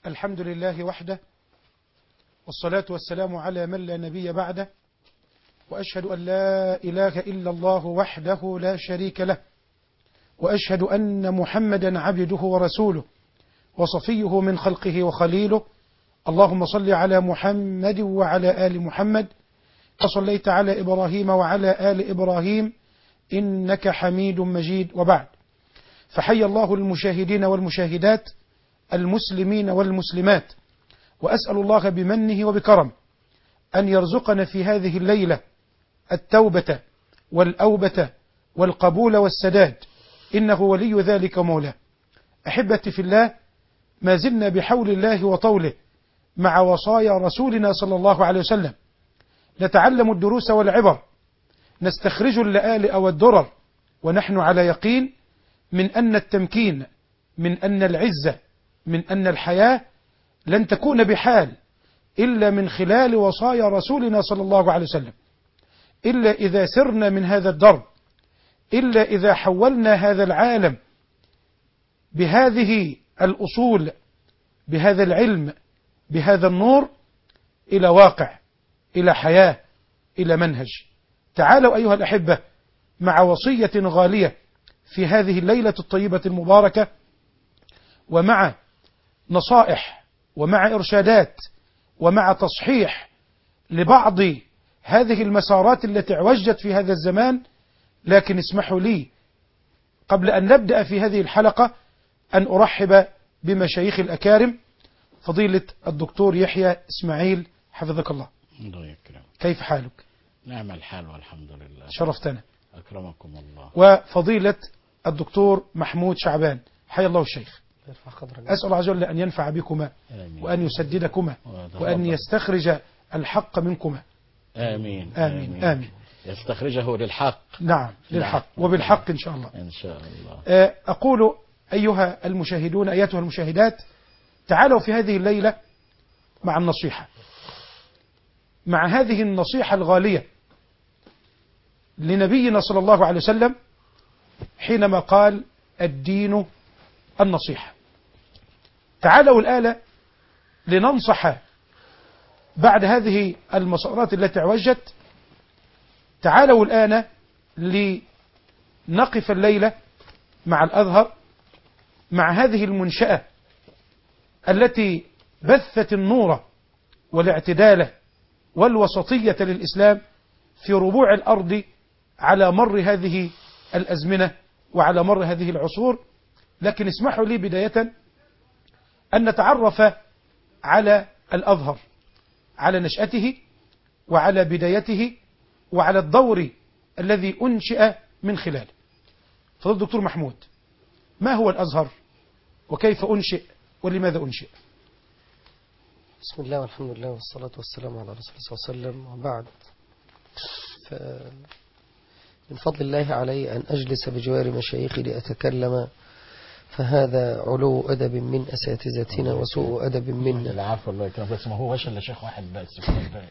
الحمد لله وحده والصلاة والسلام على من لا نبي بعده وأشهد أن لا إله إلا الله وحده لا شريك له وأشهد أن محمدا عبده ورسوله وصفيه من خلقه وخليله اللهم صل على محمد وعلى آل محمد وصليت على إبراهيم وعلى آل إبراهيم إنك حميد مجيد وبعد فحي الله المشاهدين والمشاهدات المسلمين والمسلمات وأسأل الله بمنه وبكرم أن يرزقنا في هذه الليلة التوبة والأوبة والقبول والسداد إنه ولي ذلك مولاه أحبتي في الله ما زلنا بحول الله وطوله مع وصايا رسولنا صلى الله عليه وسلم نتعلم الدروس والعبر نستخرج اللآلئ والدرر ونحن على يقين من أن التمكين من أن العزة من أن الحياة لن تكون بحال إلا من خلال وصايا رسولنا صلى الله عليه وسلم إلا إذا سرنا من هذا الدرب إلا إذا حولنا هذا العالم بهذه الأصول بهذا العلم بهذا النور إلى واقع إلى حياة إلى منهج تعالوا أيها الأحبة مع وصية غالية في هذه الليلة الطيبة المباركة ومع نصائح ومع إرشادات ومع تصحيح لبعض هذه المسارات التي اعوجت في هذا الزمان لكن اسمحوا لي قبل أن نبدأ في هذه الحلقة أن أرحب بمشايخ الأكارم فضيلة الدكتور يحيى إسماعيل حفظك الله الله يكرم كيف حالك نعم الحال والحمد لله شرفتنا أكرمكم الله وفضيلة الدكتور محمود شعبان حيا الله الشيخ يرفع قدرك أسأل الله عز وجل أن ينفع بكما آمين وأن يسددكما وتفضل. وأن يستخرج الحق منكما آمين آمين آمين يستخرجه للحق نعم للحق وبالحق إن شاء الله إن شاء الله آه، أقول أيها المشاهدون أيتها المشاهدات تعالوا في هذه الليلة مع النصيحة مع هذه النصيحة الغالية لنبينا صلى الله عليه وسلم حينما قال الدين النصيحة تعالوا الآن لننصح بعد هذه المسارات التي اعوجت تعالوا الآن لنقف الليلة مع الأزهر مع هذه المنشأة التي بثت النور والاعتدال والوسطية للإسلام في ربوع الأرض على مر هذه الأزمنة وعلى مر هذه العصور لكن اسمحوا لي بداية أن نتعرف على الأزهر على نشأته وعلى بدايته وعلى الدور الذي أنشئ من خلاله فضل الدكتور محمود ما هو الأزهر وكيف أنشئ ولماذا أنشئ بسم الله والحمد لله والصلاة والسلام على رسول الله صلى الله عليه وسلم وبعد ف من فضل الله علي أن أجلس بجوار مشايخي لأتكلم فهذا علو أدب من أساتذتنا وسوء أدب منا العفو الله يكرمك بس ما هوش إلا شيخ واحد بس في الباقي.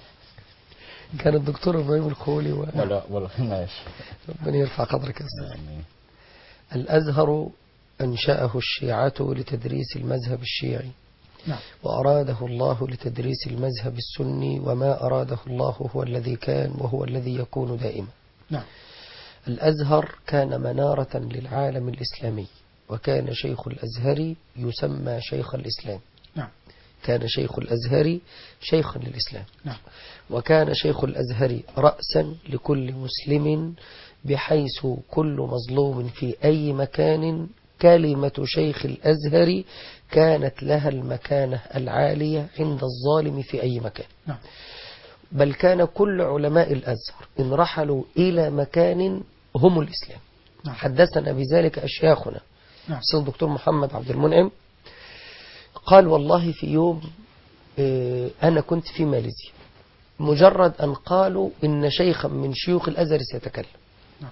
كان الدكتور إبراهيم الخولي وربنا ولا ولا ماشي يرفع قدرك يا أستاذ آمين. الأزهر أنشأه الشيعة لتدريس المذهب الشيعي نعم وأراده الله لتدريس المذهب السني وما أراده الله هو الذي كان وهو الذي يكون دائما نعم الأزهر كان منارة للعالم الإسلامي وكان شيخ الأزهر يسمى شيخ الإسلام نعم كان شيخ الأزهر شيخا للإسلام نعم وكان شيخ الأزهر رأسا لكل مسلم بحيث كل مظلوم في أي مكان كلمة شيخ الأزهر كانت لها المكانة العالية عند الظالم في أي مكان نعم بل كان كل علماء الأزهر إن رحلوا إلى مكان هم الإسلام نعم. حدثنا بذلك أشياخنا نعم. أستاذ الدكتور محمد عبد المنعم قال والله في يوم آه، أنا كنت في ماليزيا مجرد أن قالوا إن شيخا من شيوخ الأزهر سيتكلم نعم.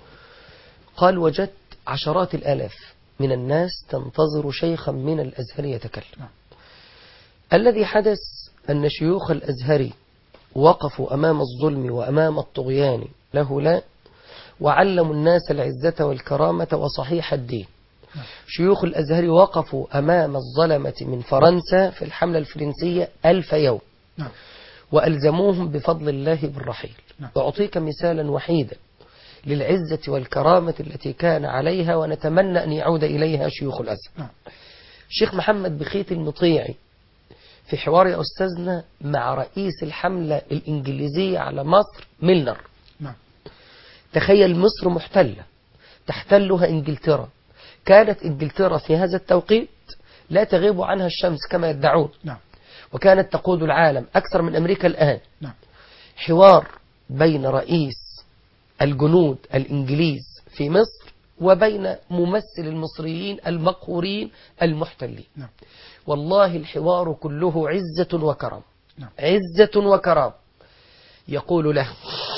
قال وجدت عشرات الآلاف من الناس تنتظر شيخا من الأزهر يتكلم نعم. الذي حدث أن شيوخ الأزهر وقفوا أمام الظلم وأمام الطغيان له لا وعلموا الناس العزة والكرامة وصحيح الدين شيوخ الأزهر وقفوا أمام الظلمة من فرنسا في الحملة الفرنسية ألف يوم نعم وألزموهم بفضل الله بالرحيل نعم. أعطيك مثالا وحيدا للعزة والكرامة التي كان عليها ونتمنى أن يعود إليها شيوخ الأزهر نعم الشيخ محمد بخيت المطيعي في حوار يا أستاذنا مع رئيس الحملة الإنجليزية على مصر ميلنر نعم تخيل مصر محتلة تحتلها إنجلترا كانت إنجلترا في هذا التوقيت لا تغيب عنها الشمس كما يدعون نعم وكانت تقود العالم أكثر من أمريكا الآن نعم حوار بين رئيس الجنود الإنجليز في مصر وبين ممثل المصريين المقهورين المحتلين نعم والله الحوار كله عزة وكرم نعم. عزة وكرم يقول له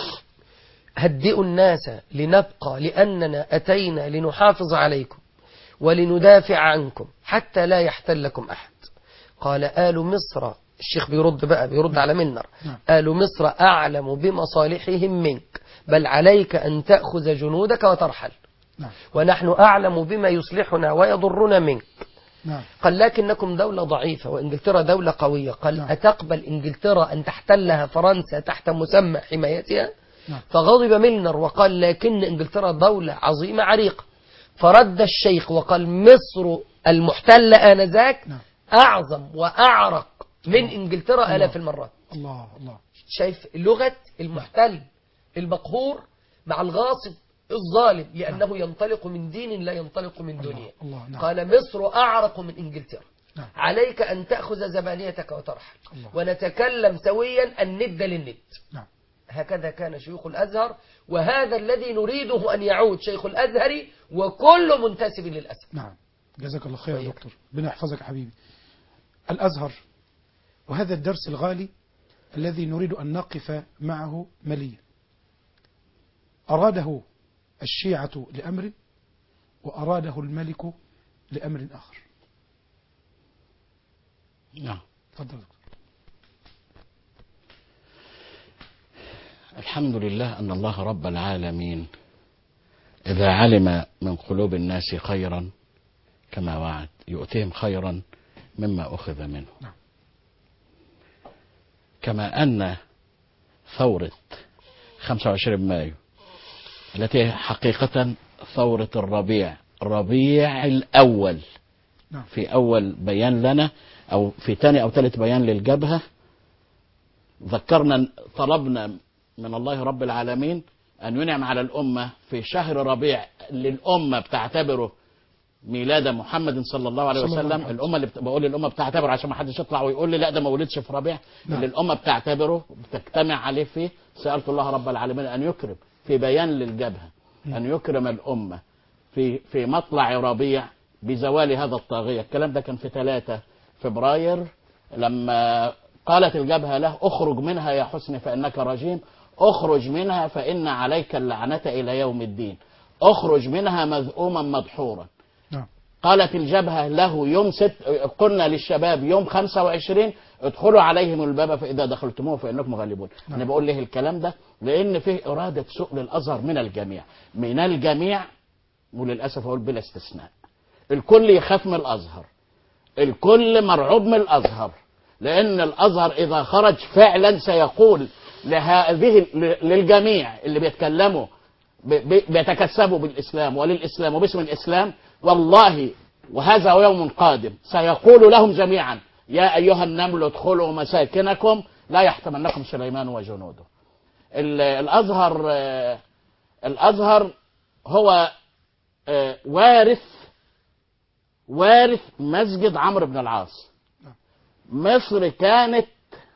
هدئوا الناس لنبقى لأننا أتينا لنحافظ عليكم ولندافع عنكم حتى لا يحتلكم أحد قال آل مصر الشيخ بيرد بقى بيرد على منر نعم. آل مصر أعلم بمصالحهم منك بل عليك أن تأخذ جنودك وترحل نعم ونحن أعلم بما يصلحنا ويضرنا منك نعم قال لكنكم دولة ضعيفة وإنجلترا دولة قوية قال نعم. أتقبل إنجلترا أن تحتلها فرنسا تحت مسمى حمايتها نعم. فغضب ميلنر وقال لكن إنجلترا دولة عظيمة عريقة فرد الشيخ وقال مصر المحتلة آنذاك نعم. أعظم وأعرق من إنجلترا الله. آلاف المرات الله الله شايف لغة المحتل المقهور مع الغاصب الظالم لأنه ينطلق من دين لا ينطلق من الله دنيا الله نعم قال مصر أعرق من إنجلترا نعم. عليك أن تأخذ زبانيتك وترحل الله. ونتكلم سويا الند للند نعم هكذا كان شيوخ الأزهر وهذا الذي نريده أن يعود شيخ الأزهر وكل منتسب للأزهر نعم جزاك الله خير يا طيب. دكتور ربنا يحفظك يا حبيبي الأزهر وهذا الدرس الغالي الذي نريد أن نقف معه مليا أراده الشيعة لأمر وأراده الملك لأمر آخر نعم تفضل يا دكتور. الحمد لله أن الله رب العالمين إذا علم من قلوب الناس خيرا كما وعد يؤتيهم خيرا مما أخذ منه نعم. كما أن ثورة 25 مايو التي حقيقة ثورة الربيع ربيع الأول نعم. في أول بيان لنا أو في ثاني أو ثالث بيان للجبهة ذكرنا طلبنا من الله رب العالمين أن ينعم على الأمة في شهر ربيع اللي الأمة بتعتبره ميلاد محمد صلى الله عليه صلى الله وسلم عليه وسلم. الأمة اللي بت... بقول الأمة بتعتبره عشان ما حدش يطلع ويقول لي لا ده ما ولدش في ربيع نعم. اللي الأمة بتعتبره بتجتمع عليه فيه سألت الله رب العالمين أن يكرم في بيان للجبهة أن يكرم الأمة في في مطلع ربيع بزوال هذا الطاغية الكلام ده كان في 3 فبراير لما قالت الجبهة له اخرج منها يا حسن فإنك رجيم اخرج منها فإن عليك اللعنة إلى يوم الدين اخرج منها مذءوما مدحورا نعم قالت الجبهة له يوم ست قلنا للشباب يوم 25 ادخلوا عليهم الباب فإذا دخلتموه فإنكم غالبون نعم. أنا بقول ليه الكلام ده لأن فيه إرادة سوء للأزهر من الجميع من الجميع وللأسف أقول بلا استثناء الكل يخاف من الأزهر الكل مرعوب من الأزهر لأن الأزهر إذا خرج فعلا سيقول لهذه للجميع اللي بيتكلموا ب- ب- بيتكسبوا بالإسلام وللإسلام وباسم الإسلام والله وهذا يوم قادم سيقول لهم جميعا يا أيها النمل ادخلوا مساكنكم لا يحتمنكم سليمان وجنوده ال- الأزهر آه، الأزهر هو آه، وارث وارث مسجد عمرو بن العاص مصر كانت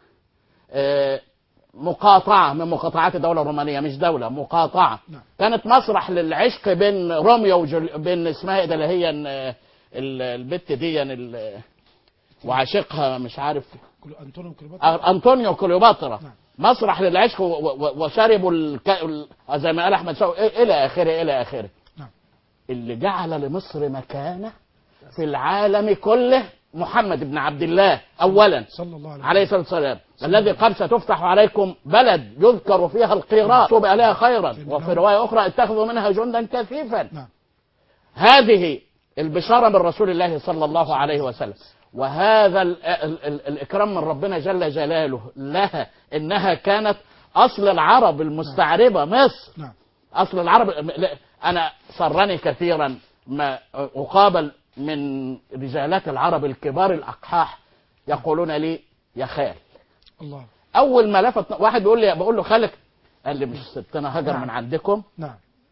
آه، مقاطعة من مقاطعات الدولة الرومانية مش دولة مقاطعة نعم. كانت مسرح للعشق بين روميو وجول... بين اسمها ايه ده اللي هي ال- ال- البت دي ال- وعاشقها مش عارف كل أنطونيو كليوباترا أ- انطونيو كليوباترا نعم. مسرح للعشق و- و- وشربوا الك... ال- زي ما قال احمد شوقي إيه- الى اخره الى اخره نعم. اللي جعل لمصر مكانه في العالم كله محمد بن عبد الله اولا صلى الله عليه عليه الصلاه والسلام الذي قال ستفتح عليكم بلد يذكر فيها القيراط تب عليها خيرا وفي روايه اخرى اتخذوا منها جندا كثيفا نعم هذه البشارة من رسول الله صلى الله عليه وسلم وهذا ال ال ال الإكرام من ربنا جل جلاله لها إنها كانت أصل العرب المستعربة مصر نعم أصل العرب لا، أنا سرني كثيرا ما أقابل من رجالات العرب الكبار الأقحاح يقولون لي يا خال الله أول ما لفت واحد بيقول لي بقول له خالك قال لي مش سبتنا هجر نعم. من عندكم نعم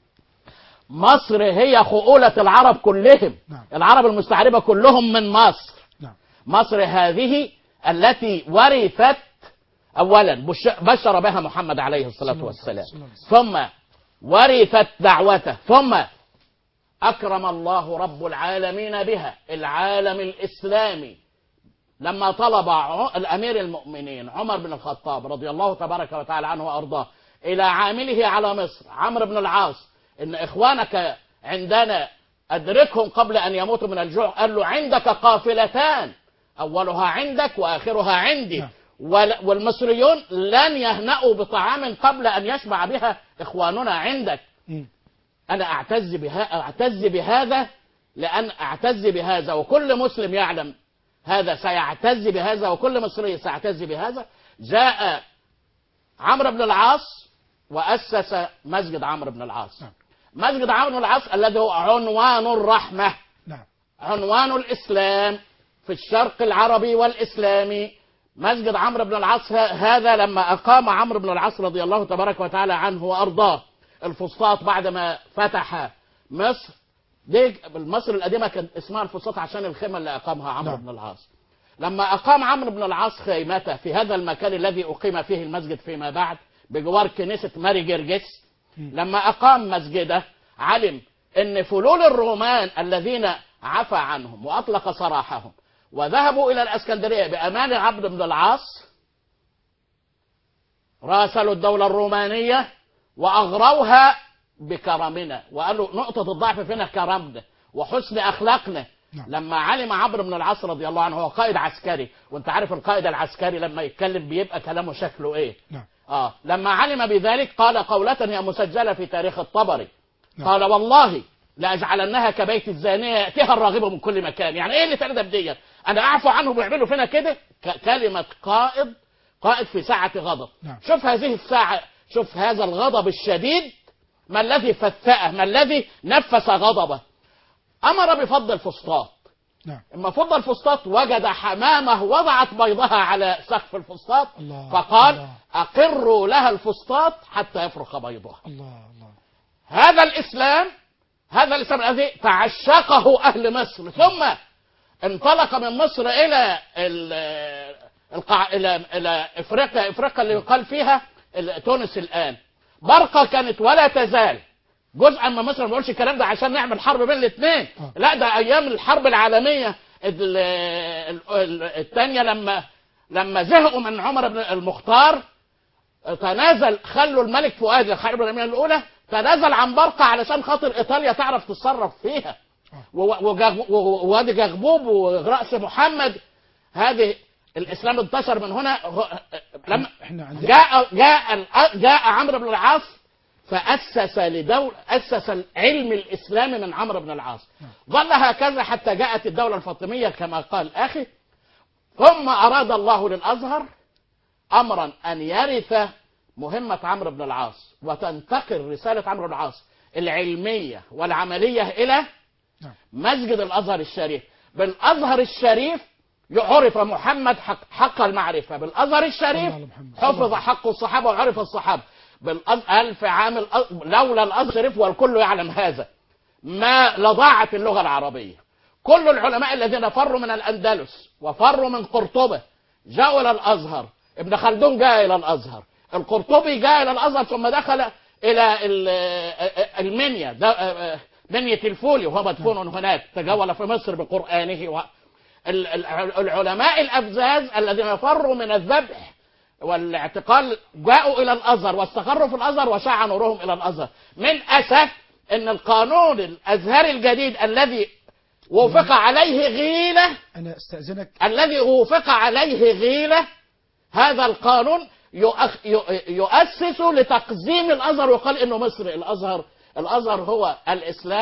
مصر هي خؤولة العرب كلهم نعم. العرب المستعربة كلهم من مصر نعم مصر هذه التي ورثت أولا بش- بشر بها محمد عليه صلى الصلاة الله عليه والسلام وسلم. ثم ورثت دعوته ثم أكرم الله رب العالمين بها العالم الإسلامي لما طلب ع- الأمير المؤمنين عمر بن الخطاب رضي الله تبارك وتعالى عنه وأرضاه إلى عامله على مصر عمرو بن العاص إن إخوانك عندنا أدركهم قبل أن يموتوا من الجوع قال له عندك قافلتان أولها عندك وآخرها عندي نعم. وال- والمصريون لن يهنأوا بطعام قبل أن يشبع بها إخواننا عندك مم. أنا أعتز بها أعتز بهذا لأن أعتز بهذا وكل مسلم يعلم هذا سيعتز بهذا وكل مصري سيعتز بهذا جاء عمرو بن العاص وأسس مسجد عمرو بن العاص نعم. مسجد عمرو بن العاص الذي هو عنوان الرحمة نعم عنوان الإسلام في الشرق العربي والإسلامي مسجد عمرو بن العاص ه- هذا لما أقام عمرو بن العاص رضي الله تبارك وتعالى عنه وأرضاه الفسطاط بعدما فتح مصر دي مصر القديمة كان اسمها الفسطاط عشان الخيمة اللي أقامها عمرو نعم. بن العاص لما أقام عمرو بن العاص خيمته في هذا المكان الذي أقيم فيه المسجد فيما بعد بجوار كنيسة ماري جرجس لما أقام مسجده علم أن فلول الرومان الذين عفى عنهم وأطلق سراحهم وذهبوا إلى الأسكندرية بأمان عبد بن العاص راسلوا الدولة الرومانية وأغروها بكرمنا وقالوا نقطة الضعف فينا كرمنا وحسن أخلاقنا نعم. لما علم عمرو بن العاص رضي الله عنه هو قائد عسكري وانت عارف القائد العسكري لما يتكلم بيبقى كلامه شكله ايه نعم آه لما علم بذلك قال قولة هي مسجلة في تاريخ الطبري نعم. قال والله لأجعلنها كبيت الزانية يأتيها الراغب من كل مكان يعني ايه اللي تندب ديت انا اعفو عنه بيعملوا فينا كده ك- كلمة قائد قائد في ساعة غضب نعم. شوف هذه الساعة شوف هذا الغضب الشديد ما الذي فتأه ما الذي نفس غضبه أمر بفض الفسطاط نعم اما فض الفسطاط وجد حمامه وضعت بيضها على سقف الفسطاط الله، فقال الله. أقروا لها الفسطاط حتى يفرخ بيضها الله الله هذا الإسلام هذا الإسلام الذي تعشقه أهل مصر ثم انطلق من مصر إلى ال- القاع... إلى إلى إفريقيا إفريقيا اللي يقال فيها ال- تونس الآن برقة كانت ولا تزال جزءا من مصر ما بقولش الكلام ده عشان نعمل حرب بين الاثنين آه. لا ده أيام الحرب العالمية ال- ال- ال- الثانية لما لما زهقوا من عمر بن المختار تنازل خلوا الملك فؤاد الحرب العالميه الاولى تنازل عن برقه علشان خاطر ايطاليا تعرف تتصرف فيها و- وجغ- و- ووادي جغبوب وراس محمد هذه الاسلام انتشر من هنا هو- لما احنا عندنا جاء جاء جاء عمرو بن العاص فاسس لدولة اسس العلم الاسلامي من عمرو بن العاص ظل هكذا حتى جاءت الدوله الفاطميه كما قال اخي ثم اراد الله للازهر امرا ان يرث مهمه عمرو بن العاص وتنتقل رساله عمرو بن العاص العلميه والعمليه الى نعم. مسجد الازهر الشريف بالازهر الشريف عرف محمد حق, حق المعرفه بالازهر الشريف الله على محمد. حفظ حق الصحابه وعرف الصحابه بالأز... ألف عام الأ- لولا الازهر الشريف والكل يعلم هذا ما لضاعت اللغه العربيه كل العلماء الذين فروا من الاندلس وفروا من قرطبه جاءوا الى الازهر ابن خلدون جاء الى الازهر القرطبي جاء الى الازهر ثم دخل الى ال- المنيا ده- منية الفولي وهو مدفون هناك تجول في مصر بقرآنه و... ال- ال- العلماء الأفزاز الذين فروا من الذبح والاعتقال جاءوا إلى الأزهر واستقروا في الأزهر وشاع نورهم إلى الأزهر من أسف أن القانون الأزهري الجديد الذي وافق عليه غيلة انا استاذنك الذي وافق عليه غيلة هذا القانون يؤخ... يؤ- يؤسس لتقزيم الازهر ويقال انه مصري الازهر الازهر هو الاسلام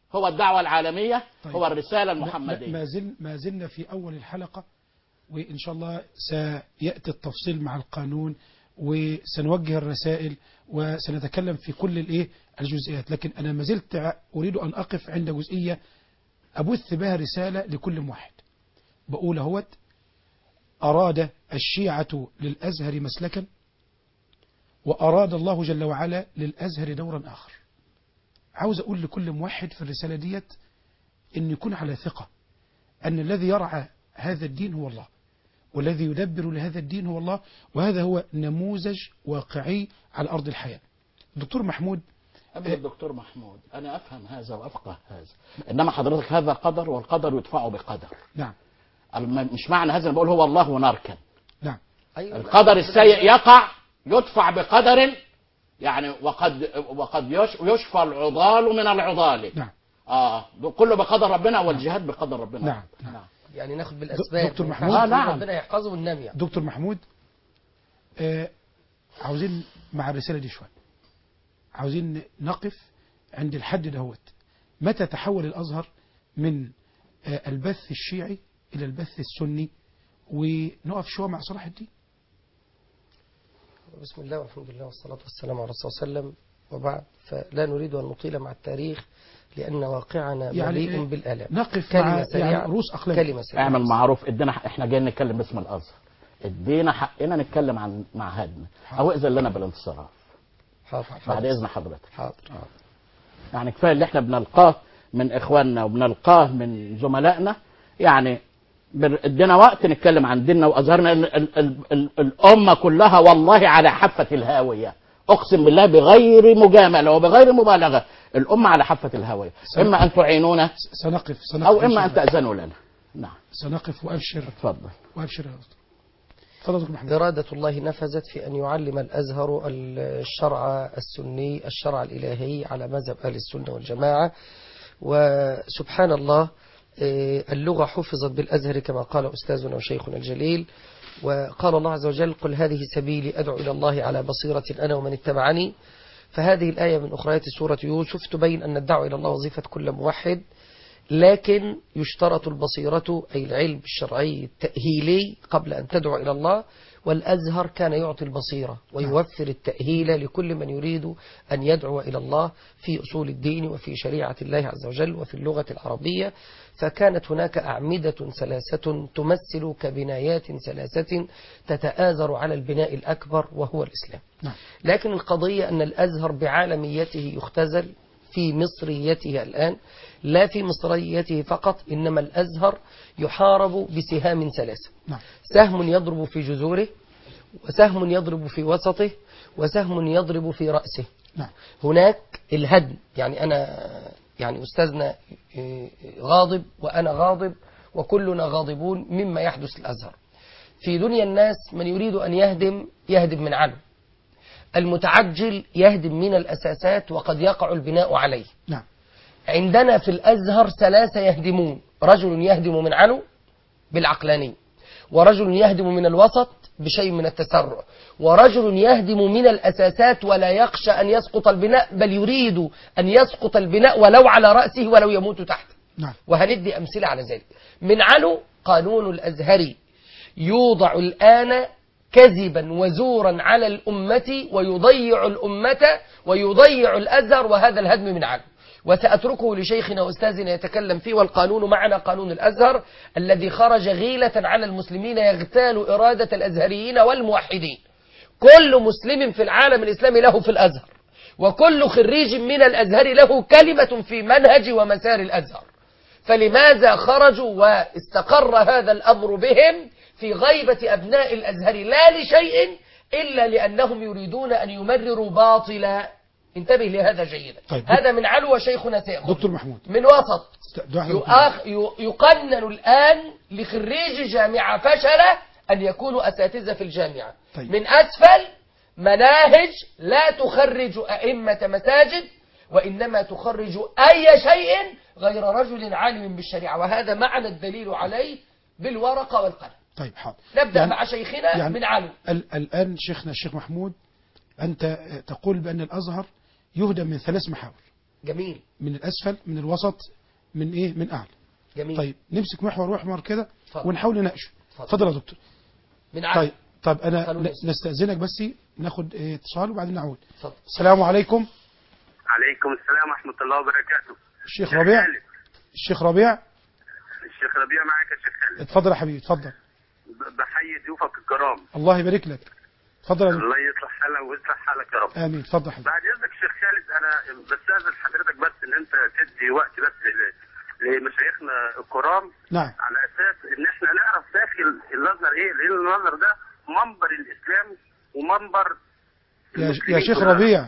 هو الدعوة العالمية طيب. هو الرسالة ما- المحمدية ما, زل ما زلنا في أول الحلقة وإن شاء الله سيأتي التفصيل مع القانون وسنوجه الرسائل وسنتكلم في كل الإيه الجزئيات لكن أنا ما زلت ع- أريد أن أقف عند جزئية أبث بها رسالة لكل موحد بقول اهوت أراد الشيعة للأزهر مسلكا وأراد الله جل وعلا للأزهر دورا آخر عاوز أقول لكل موحد في الرسالة ديت أن يكون على ثقة أن الذي يرعى هذا الدين هو الله والذي يدبر لهذا الدين هو الله وهذا هو نموذج واقعي على أرض الحياة دكتور محمود قبل الدكتور محمود أنا أفهم هذا وأفقه هذا إنما حضرتك هذا قدر والقدر يدفع بقدر نعم الم- مش معنى هذا أنا بقول هو الله ونركن نعم أيوة. القدر السيء يقع يدفع بقدر يعني وقد وقد يش- يشفى العضال من العضال نعم اه كله بقدر ربنا والجهاد بقدر ربنا نعم، نعم. يعني ناخد بالاسباب دكتور ما محمود. ينفعش آه، نعم. ربنا يحفظه وننام يعني دكتور محمود آه عاوزين مع الرسالة دي شوية عاوزين نقف عند الحد دهوت متى تحول الأزهر من آه البث الشيعي إلى البث السني ونقف شوية مع صلاح الدين بسم الله والحمد لله والصلاة والسلام على رسول الله صلى الله عليه وسلم وبعد فلا نريد أن نطيل مع التاريخ لأن واقعنا يعني مليء إيه؟ بالآلام نقف كلمة مع سريعة يعني رؤوس أقلام كلمة سريعة اعمل معروف ادينا حق- احنا جايين نتكلم باسم الازهر ادينا حقنا نتكلم عن معهدنا او اذن لنا بالانصراف حاضر بعد حاضر اذن حضرتك حاضر يعني كفايه اللي احنا بنلقاه من اخواننا وبنلقاه من زملائنا يعني بر- ادينا وقت نتكلم عن ديننا وازهرنا ال ال ال ال الامه كلها والله على حافه الهاويه اقسم بالله بغير مجامله وبغير مبالغه الامه على حافه الهاويه اما ان تعينونا سنقف سنقف او إن اما شاء ان الله. تاذنوا لنا نعم سنقف وأبشر اتفضل وأبشر يا دكتور تفضل دكتور محمود إرادة الله نفذت في أن يعلم الأزهر الشرع السني الشرع الإلهي على مذهب أهل السنة والجماعة وسبحان الله آه، اللغة حفظت بالأزهر كما قال أستاذنا وشيخنا الجليل وقال الله عز وجل قل هذه سبيلي أدعو إلى الله على بصيرة أنا ومن اتبعني فهذه الآية من أخريات سورة يوسف تبين أن الدعوة إلى الله وظيفة كل موحد لكن يشترط البصيرة أي العلم الشرعي التأهيلي قبل أن تدعو إلى الله والأزهر كان يعطي البصيرة ويوفر التأهيل لكل من يريد أن يدعو إلى الله في أصول الدين وفي شريعة الله عز وجل وفي اللغة العربية فكانت هناك أعمدة ثلاثة تمثل كبنايات ثلاثة تتآزر على البناء الأكبر وهو الإسلام نعم لكن القضية أن الأزهر بعالميته يختزل في مصريته الآن لا في مصريته فقط إنما الأزهر يحارب بسهام ثلاثة نعم سهم يضرب في جذوره وسهم يضرب في وسطه وسهم يضرب في رأسه نعم هناك الهدم يعني أنا يعني أستاذنا إيه، غاضب وأنا غاضب وكلنا غاضبون مما يحدث الأزهر في دنيا الناس من يريد أن يهدم يهدم من عنه المتعجل يهدم من الأساسات وقد يقع البناء عليه نعم عندنا في الأزهر ثلاثة يهدمون رجل يهدم من عنه بالعقلانية ورجل يهدم من الوسط بشيء من التسرع ورجل يهدم من الأساسات ولا يخشى أن يسقط البناء بل يريد أن يسقط البناء ولو على رأسه ولو يموت تحته نعم وهندي أمثلة على ذلك من عنه قانون الأزهري يوضع الآن كذبا وزورا على الأمة ويضيع الأمة ويضيع الأزهر وهذا الهدم من عنه وسأتركه لشيخنا وأستاذنا يتكلم فيه والقانون معنا قانون الأزهر الذي خرج غيلة على المسلمين يغتال إرادة الأزهريين والموحدين كل مسلم في العالم الإسلامي له في الأزهر وكل خريج من الأزهر له كلمة في منهج ومسار الأزهر فلماذا خرجوا واستقر هذا الأمر بهم في غيبة أبناء الأزهر لا لشيء إلا لأنهم يريدون أن يمرروا باطلا انتبه لهذا جيدا طيب. هذا من علو شيخنا سيأخذ دكتور محمود من وسط ده واحد يؤخ ي- يقنن الآن لخريج جامعة فشل أن يكونوا أساتذة في الجامعة طيب. من أسفل مناهج لا تخرج أئمة مساجد وإنما تخرج أي شيء غير رجل عالم بالشريعة وهذا معنى الدليل عليه بالورقة والقلم طيب حاضر نبدأ يعني- مع شيخنا يعني- من علو ال- الآن شيخنا الشيخ محمود أنت تقول بأن الأزهر يهدم من ثلاث محاور جميل من الاسفل من الوسط من ايه من اعلى جميل طيب نمسك محور محور كده اتفضل. ونحاول نناقشه اتفضل. اتفضل يا دكتور من عالم طيب طب انا قانون ن- الإسلام. نستاذنك بس ناخد إيه، اتصال وبعدين نعود اتفضل السلام عليكم عليكم السلام ورحمة الله وبركاته الشيخ ربيع خالد. الشيخ ربيع الشيخ ربيع معاك يا شيخ خالد اتفضل يا حبيبي اتفضل ب- بحيي ضيوفك الكرام الله يبارك لك اتفضل يا دكتور الله يصلح حالك ويصلح حالك يا رب امين اتفضل يا حبيبي بعد اذنك شيخ خالد انا بستاذن حضرتك بس ان انت تدي وقت بس ل- لمشايخنا الكرام نعم على اساس ان احنا نعرف داخل الازهر ايه لان الازهر ده منبر الاسلام ومنبر يا, المسلمين يا شيخ كلها. ربيع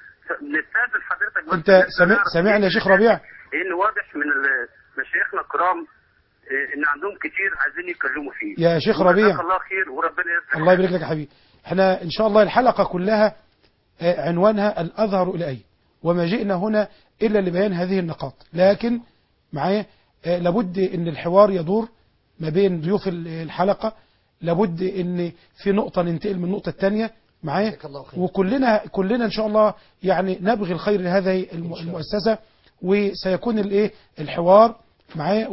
نستاذن حضرتك بس انت إن إحنا سمع نعرف سامعني يا إيه شيخ ربيع لان واضح من ال- مشايخنا الكرام إيه، ان عندهم كتير عايزين يتكلموا فيه يا شيخ جزاك ربيع الله خير وربنا يصلح الله يبارك لك يا حبيبي احنا ان شاء الله الحلقة كلها آه، عنوانها الأظهر إلى أي وما جئنا هنا إلا لبيان هذه النقاط لكن معايا آه، لابد ان الحوار يدور ما بين ضيوف ال- الحلقة لابد ان في نقطة ننتقل من النقطة الثانية معايا جزاك الله خير. وكلنا كلنا ان شاء الله يعني نبغي الخير لهذه الم- المؤسسة وسيكون الايه الحوار معايا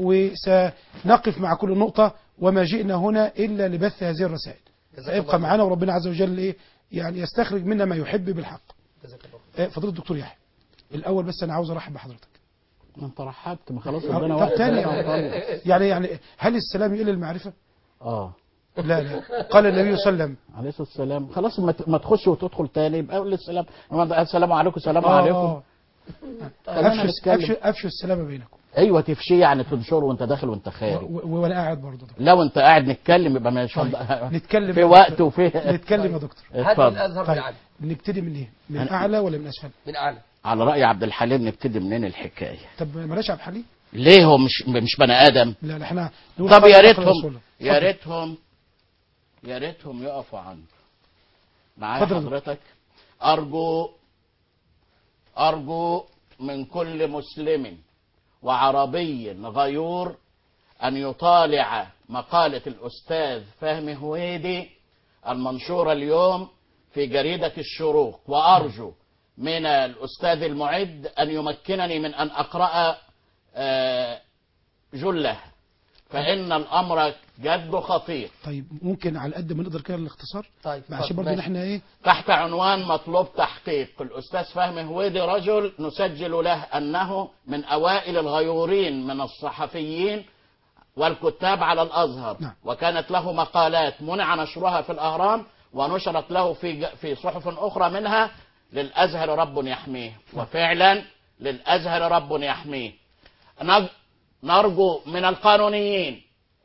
وسنقف مع كل نقطة وما جئنا هنا إلا لبث هذه الرسائل جزاك الله فيبقى خير. معنا وربنا عز وجل ايه يعني يستخرج منا ما يحب بالحق جزاك الله خير. آه، فضيلة الدكتور يحيى الأول بس أنا عاوز أرحب بحضرتك ما انت رحبت ما خلاص طب ربنا واحد تاني ربنا خالص. يعني يعني هل السلام يقل المعرفة؟ اه لا لا قال النبي صلى الله عليه وسلم عليه الصلاه والسلام خلاص ما ت- ما تخش وتدخل تاني يبقى قول السلام السلام عليكم السلام آه، عليكم آه. خلينا أفشوا نتكلم. أفشوا أفشوا السلام بينكم ايوه تفشي يعني تنشره وانت داخل وانت و- خارج و- وأنا قاعد برضه دكتور. لو انت قاعد نتكلم يبقى مش طيب. نتكلم في يا وقت دكتور. وفي نتكلم يا دكتور هذه اتفضل الازهر من طيب عالم نبتدي من إيه؟ من أنا- أعلى ولا من أسفل؟ من عالم على راي عبد الحليم نبتدي منين الحكايه طب بلاش عبد الحليم ليه هو مش مش بني ادم لا لا احنا نقول طب قال يا الله ريتهم ورسوله. يا اتفضل. ريتهم يا ريتهم يقفوا عنه معايا اتفضل يا حضرتك ارجو ارجو من كل مسلم وعربي غيور ان يطالع مقاله الاستاذ فهمي هويدي المنشوره اليوم في جريده الشروق وارجو من الاستاذ المعد ان يمكنني من ان اقرا آه، جله فان الامر جد خطير طيب ممكن على قد ما نقدر كده الاختصار طيب عشان اتفضل، برضه ماشي. احنا ايه تحت عنوان مطلوب تحقيق الأستاذ فهمي هويدي رجل نسجل له أنه من أوائل الغيورين من الصحفيين والكتاب على الأزهر نعم. وكانت له مقالات منع نشرها في الأهرام ونشرت له في ج- في صحف أخرى منها للأزهر رب يحميه وفعلا للأزهر رب يحميه نج- نرجو من القانونيين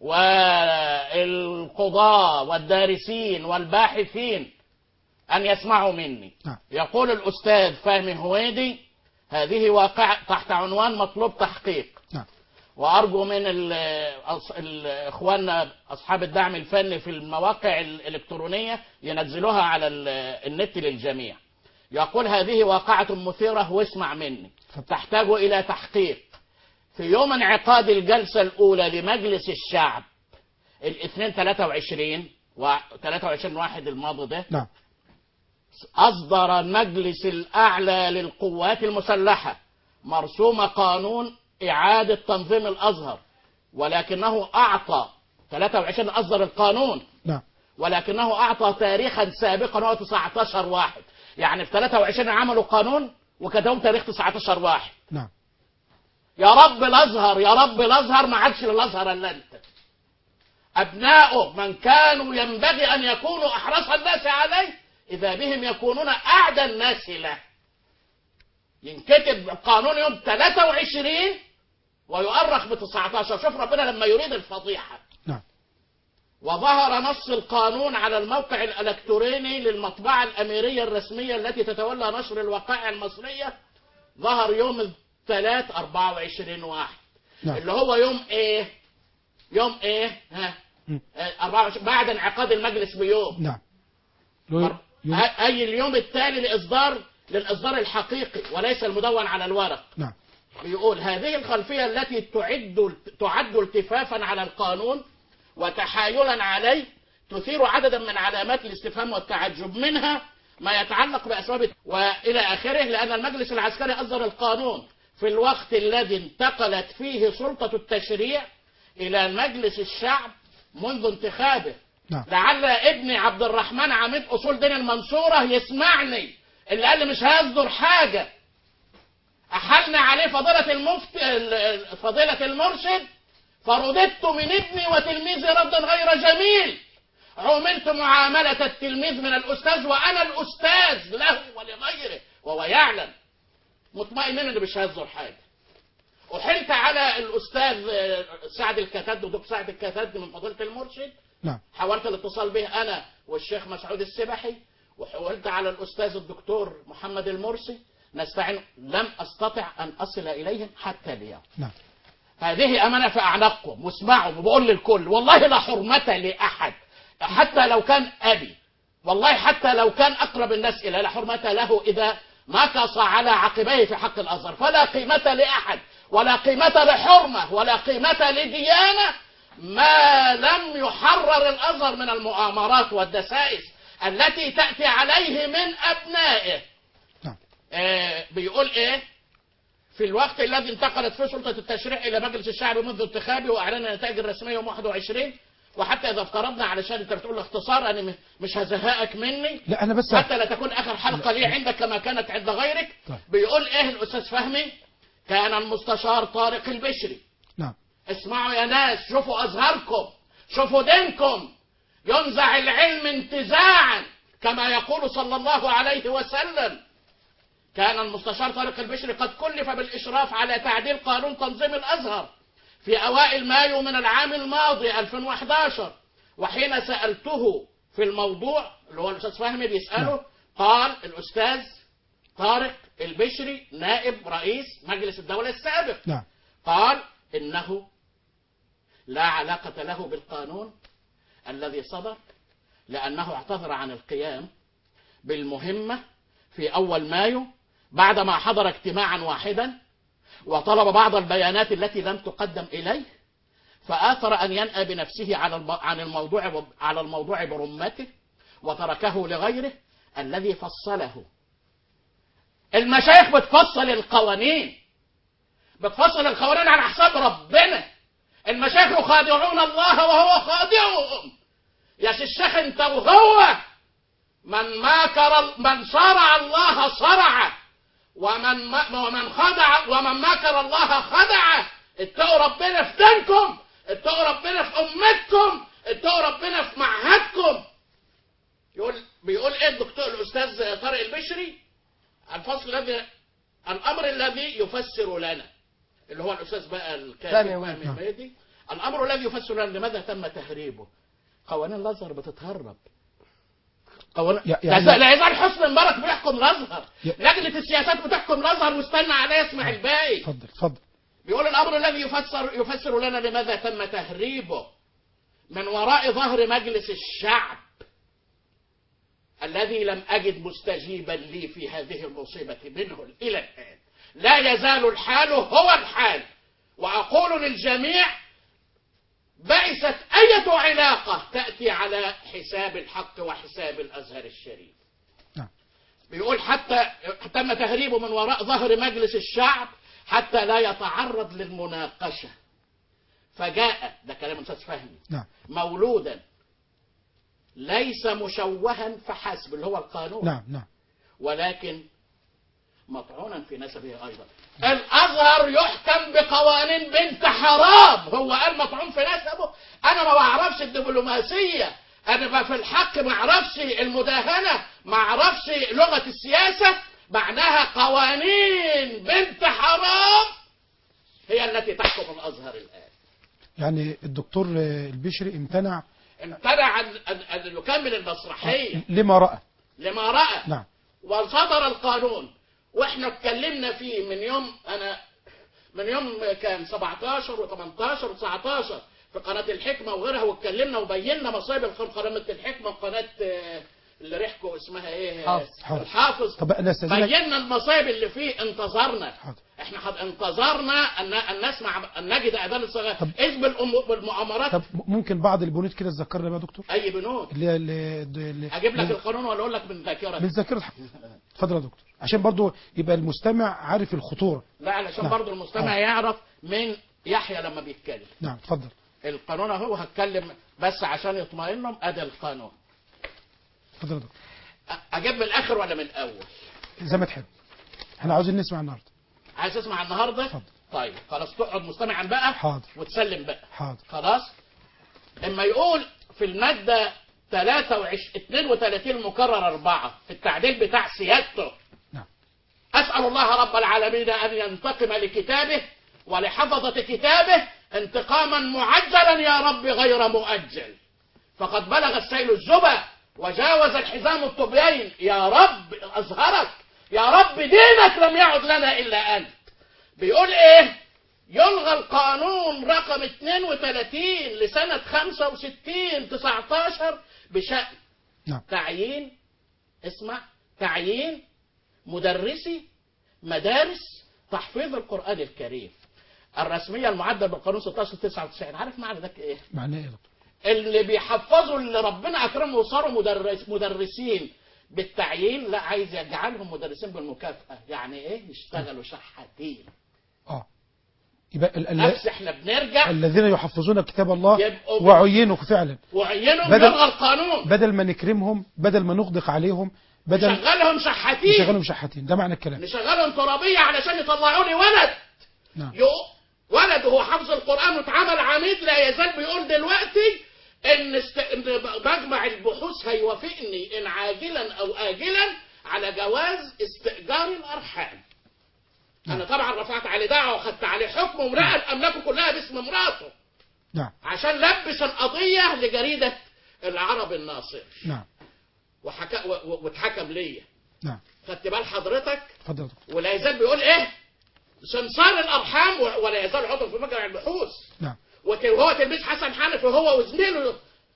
والقضاة والدارسين والباحثين أن يسمعوا مني نعم. يقول الأستاذ فهمي هويدي هذه واقع تحت عنوان مطلوب تحقيق نعم وأرجو من ال- أص- ال- إخواننا أصحاب الدعم الفني في المواقع الإلكترونية ينزلوها على ال- النت للجميع يقول هذه واقعة مثيرة واسمع مني اتفضل. تحتاج إلى تحقيق في يوم انعقاد الجلسة الأولى لمجلس الشعب الاثنين 23 و 23 واحد الماضي ده نعم أصدر المجلس الأعلى للقوات المسلحة مرسوم قانون إعادة تنظيم الأزهر ولكنه أعطى 23 أصدر القانون نعم ولكنه أعطى تاريخا سابقا هو 19 واحد يعني في 23 عملوا قانون وكتبوا تاريخ 19 واحد نعم يا رب الازهر يا رب الازهر ما عادش للازهر الا انت ابناؤه من كانوا ينبغي ان يكونوا احرص الناس عليه اذا بهم يكونون اعدى الناس له ينكتب قانون يوم 23 ويؤرخ ب 19 شوف ربنا لما يريد الفضيحه نعم وظهر نص القانون على الموقع الالكتروني للمطبعه الاميريه الرسميه التي تتولى نشر الوقائع المصريه ظهر يوم الثلاث 24 واحد نعم. اللي هو يوم ايه يوم ايه ها مم. آه، 24 بعد انعقاد المجلس بيوم نعم لو- يو- أي- اي اليوم التالي لاصدار للاصدار الحقيقي وليس المدون على الورق نعم بيقول هذه الخلفية التي تعد تعد التفافا على القانون وتحايلا عليه تثير عددا من علامات الاستفهام والتعجب منها ما يتعلق باسباب والى اخره لان المجلس العسكري اصدر القانون في الوقت الذي انتقلت فيه سلطه التشريع الى مجلس الشعب منذ انتخابه نعم لعل ابني عبد الرحمن عميد اصول دين المنصوره يسمعني اللي قال لي مش هيصدر حاجه احلنا عليه فضيله المفتي ال- فضيله المرشد فرددت من ابني وتلميذي ردا غير جميل عملت معاملة التلميذ من الأستاذ وأنا الأستاذ له ولغيره وهو يعلم مطمئن إن مش هيصدر حاجة أحلت على الأستاذ آه، سعد الكتاد دكتور سعد الكتاد من فضيلة المرشد نعم حاولت الاتصال به انا والشيخ مسعود السبحي وحاولت على الاستاذ الدكتور محمد المرسي نستعين لم استطع ان اصل اليهم حتى اليوم نعم هذه امانه في اعناقكم واسمعوا وبقول للكل والله لا حرمه لاحد حتى لو كان ابي والله حتى لو كان اقرب الناس الى لا حرمه له اذا مكص على عقبيه في حق الازهر فلا قيمه لاحد ولا قيمه لحرمه ولا قيمه لديانه ما لم يحرر الازهر من المؤامرات والدسائس التي تاتي عليه من ابنائه نعم آه بيقول ايه في الوقت الذي انتقلت فيه سلطة التشريع إلى مجلس الشعب منذ انتخابه وأعلن النتائج الرسمية يوم 21 وحتى إذا افترضنا علشان أنت بتقول اختصار أنا م- مش هزهقك مني لا أنا بس حتى لا تكون آخر حلقة لي عندك كما كانت عند غيرك طيب. بيقول إيه الأستاذ فهمي كان المستشار طارق البشري نعم اسمعوا يا ناس شوفوا أزهركم شوفوا دينكم ينزع العلم انتزاعا كما يقول صلى الله عليه وسلم كان المستشار طارق البشري قد كلف بالإشراف على تعديل قانون تنظيم الأزهر في أوائل مايو من العام الماضي 2011 وحين سألته في الموضوع اللي هو الأستاذ فهمي بيسأله نعم. قال الأستاذ طارق البشري نائب رئيس مجلس الدولة السابق نعم قال إنه لا علاقة له بالقانون الذي صدر لأنه اعتذر عن القيام بالمهمة في أول مايو بعدما حضر اجتماعا واحدا وطلب بعض البيانات التي لم تقدم إليه فآثر أن ينأى بنفسه على الم- عن الموضوع على الموضوع برمته وتركه لغيره الذي فصله المشايخ بتفصل القوانين بتفصل القوانين على حساب ربنا المشايخ يخادعون الله وهو خادعهم يا شيخ الشيخ انت وهو من ماكر من صارع الله صرعه ومن ما ومن خدع ومن ماكر الله خدعه اتقوا ربنا في دينكم اتقوا ربنا في امتكم اتقوا ربنا في معهدكم يقول بيقول ايه الدكتور الاستاذ طارق البشري الفصل الذي الامر الذي يفسر لنا اللي هو الاستاذ بقى ثاني الكاتب واحد. فهمي المهدي الامر الذي يفسر لنا لماذا تم تهريبه قوانين الازهر بتتهرب قوانين يع- يعني يعني- لا يزال حسني مبارك بيحكم الازهر ي- لجنه السياسات بتحكم الازهر واستنى عليه اسمع الباقي اتفضل اتفضل بيقول الامر الذي يفسر يفسر لنا لماذا تم تهريبه من وراء ظهر مجلس الشعب الذي لم اجد مستجيبا لي في هذه المصيبه منه الى الان لا يزال الحال هو الحال واقول للجميع بئست اية علاقه تاتي على حساب الحق وحساب الازهر الشريف نعم بيقول حتى تم تهريبه من وراء ظهر مجلس الشعب حتى لا يتعرض للمناقشة فجاء ده كلام الأستاذ فهمي نعم مولودا ليس مشوها فحسب اللي هو القانون نعم نعم ولكن مطعونا في نسبه أيضا الأزهر يحكم بقوانين بنت حرام هو قال مطعون في نسبه أنا ما بعرفش الدبلوماسية أنا بقى في الحق ما أعرفش المداهنة ما أعرفش لغة السياسة معناها قوانين بنت حرام هي التي تحكم الأزهر الآن يعني الدكتور آه، البشري امتنع امتنع عن أن أن يكمل المسرحية لما رأى لما رأى نعم وصدر القانون واحنا اتكلمنا فيه من يوم انا من يوم كان 17 و18 و19 في قناة الحكمة وغيرها واتكلمنا وبينا مصايب القناة الحكمة وقناة آه، اللي ريحكم اسمها ايه حافظ. حاضر. الحافظ طب انا استاذنك بينا المصايب اللي فيه انتظرنا حاضر. احنا حد انتظرنا ان ان نسمع ان نجد اذان الصغار طب- اذ بالأم- بالمؤامرات طب ممكن بعض البنود كده تذكرنا بقى يا دكتور اي بنود اللي هي اللي اللي- اجيب لك اللي- القانون ولا اقول لك من ذاكره من ذاكرة اتفضل يا دكتور عشان برضو يبقى المستمع عارف الخطورة لا علشان نعم. برضو المستمع آه. يعرف من يحيى لما بيتكلم نعم اتفضل القانون اهو هتكلم بس عشان يطمئنهم ادي القانون اتفضل يا دكتور أ- اجيب من الاخر ولا من الاول زي ما تحب احنا عاوزين نسمع النهارده عايز تسمع النهارده اتفضل. طيب خلاص تقعد مستمعا بقى حاضر وتسلم بقى حاضر خلاص اما يقول في المادة 23 32 المكرر 4 في التعديل بتاع سيادته نعم أسأل الله رب العالمين أن ينتقم لكتابه ولحفظة كتابه انتقاما معجلا يا رب غير مؤجل فقد بلغ السيل الزبا وجاوز الحزام الطبيين يا رب أزهرك يا رب دينك لم يعد لنا إلا أنت بيقول إيه يلغى القانون رقم 32 لسنة 65 19 بشأن نعم تعيين اسمع تعيين مدرسي مدارس تحفيظ القرآن الكريم الرسمية المعدل بالقانون 16 99 عارف معنى ده ايه؟ معناه ايه يا دكتور اللي بيحفظوا اللي ربنا اكرمهم وصاروا مدرس مدرسين بالتعيين لا عايز يجعلهم مدرسين بالمكافأة يعني ايه يشتغلوا شحاتين اه يبقى ال- ال- نفس احنا بنرجع الذين يحفظون كتاب الله يبقوا- وعينوا فعلا وعينهم بدل- يلغى القانون بدل ما نكرمهم بدل ما نغدق عليهم بدل نشغلهم شحاتين نشغلهم شحاتين ده معنى الكلام نشغلهم ترابية علشان يطلعوا لي ولد نعم يو ولد وهو حافظ القرآن واتعمل عميد لا يزال بيقول دلوقتي ان, است... إن مجمع البحوث هيوافقني ان عاجلا او اجلا على جواز استئجار الارحام. انا طبعا رفعت عليه دعوه وخدت عليه حكم ومرأة الاملاك كلها باسم امراته نعم عشان لبس القضيه لجريده العرب الناصر نعم وحكى و... و... واتحكم ليا. نعم خدت بال حضرتك اتفضل يا دكتور ولا يزال بيقول ايه؟ سمسار الارحام و- ولا يزال عضو في مجمع البحوث. نعم وت- وهو تلميذ حسن حنفي هو وزميله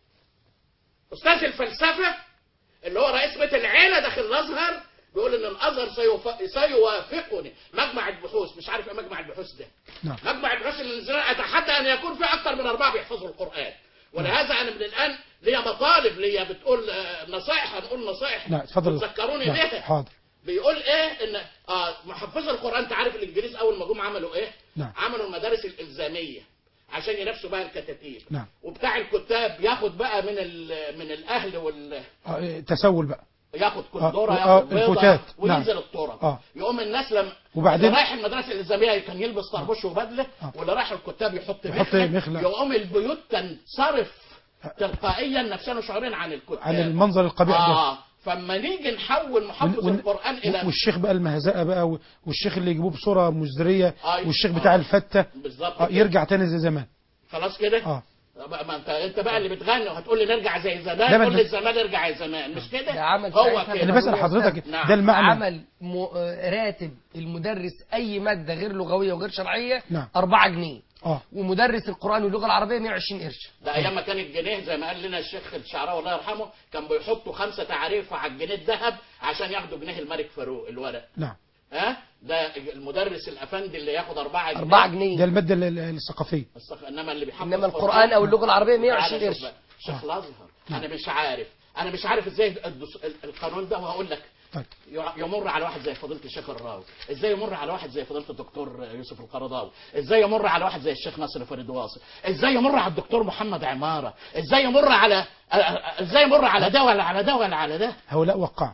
استاذ الفلسفه اللي هو رئيس بيت العيله داخل الازهر بيقول ان الازهر سيوف- سيوافقني مجمع البحوث مش عارف ايه مجمع البحوث ده نعم مجمع البحوث اللي نزلنا اتحدى ان يكون فيه اكثر من اربعه بيحفظوا القران ولهذا انا من الان ليا مطالب ليا بتقول آه، نصائح هنقول نصائح نعم اتفضل تذكروني نعم. بيها حاضر بيقول ايه ان اه محفظ القران انت عارف الانجليز اول ما جم عملوا ايه نعم. عملوا المدارس الالزاميه عشان ينافسوا بقى الكتاتيب نعم. وبتاع الكتاب ياخد بقى من ال- من الاهل وال آه، إيه، تسول بقى ياخد كندوره آه، ياخد آه، بيضه الفتات. وينزل نعم. التراب آه. يقوم الناس لما وبعدين؟ اللي رايح المدرسه الالزاميه كان يلبس طربوش وبدله آه. واللي رايح الكتاب يحط يحط مخلة مخلة. يقوم البيوت تنصرف تلقائيا نفسيا وشعوريا عن الكتاب عن المنظر القبيح ده اه فاما نيجي نحول محفظ ون- القران الى والشيخ بقى المهزقه بقى و- والشيخ اللي يجيبوه بصوره مزدريه أيوة. والشيخ بتاع آه. الفته بالظبط آه، كده. يرجع تاني زي زمان خلاص كده اه بقى ما انت انت بقى اللي بتغني وهتقول لي نرجع زي لا، زمان ما كل أنت- الزمان ارجع زي زمان مش كده ده عمل هو ساعتها كده انا بسال حضرتك نعم. ده المعنى عمل م... آه، راتب المدرس اي ماده غير لغويه وغير شرعيه نعم. 4 جنيه اه ومدرس القران واللغه العربيه 120 قرش ده ايام ما كان الجنيه زي ما قال لنا الشيخ الشعراوي الله يرحمه كان بيحطوا خمسه تعريف على الجنيه الذهب عشان ياخدوا جنيه الملك فاروق الورق نعم ها ده المدرس الافندي اللي ياخد 4 جنيه 4 ده جنيه الماده ال- ال- الثقافيه الصخ- انما اللي بيحفظ انما القران او اللغه العربيه تعالى 120 شوف قرش بقى، شيخ الازهر انا مش عارف انا مش عارف ازاي الدس- القانون ده وهقول لك طيب يمر على واحد زي فضيله الشيخ الراوي ازاي يمر على واحد زي فضيله الدكتور يوسف القرضاوي ازاي يمر على واحد زي الشيخ ناصر فريد واصل ازاي يمر على الدكتور محمد عماره ازاي يمر على ازاي يمر على ده ولا على ده ولا على ده هؤلاء وقع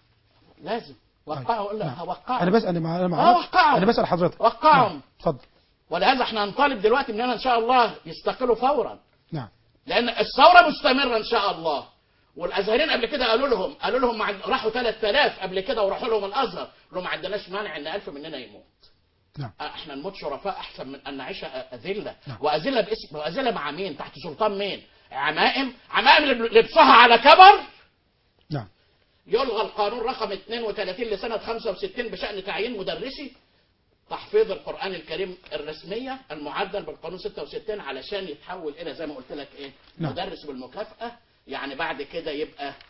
لازم وقعه ولا نعم. هوقعه انا بس انا ما انا ما آه، اعرفش وقعهم. انا بسال حضرتك وقعهم. نعم. اتفضل ولهذا احنا هنطالب دلوقتي اننا ان شاء الله يستقلوا فورا نعم لان الثوره مستمره ان شاء الله والازهريين قبل كده قالوا لهم قالوا لهم مع... راحوا 3000 قبل كده وراحوا لهم الازهر قالوا ما عندناش مانع ان 1000 مننا يموت نعم احنا نموت شرفاء احسن من ان نعيش اذله نعم. واذله باسم واذله مع مين تحت سلطان مين عمائم عمائم اللي لبسها على كبر نعم يلغى القانون رقم 32 لسنه 65 بشان تعيين مدرسي تحفيظ القران الكريم الرسميه المعدل بالقانون 66 علشان يتحول الى زي ما قلت لك ايه نعم. مدرس بالمكافاه يعني بعد كده يبقى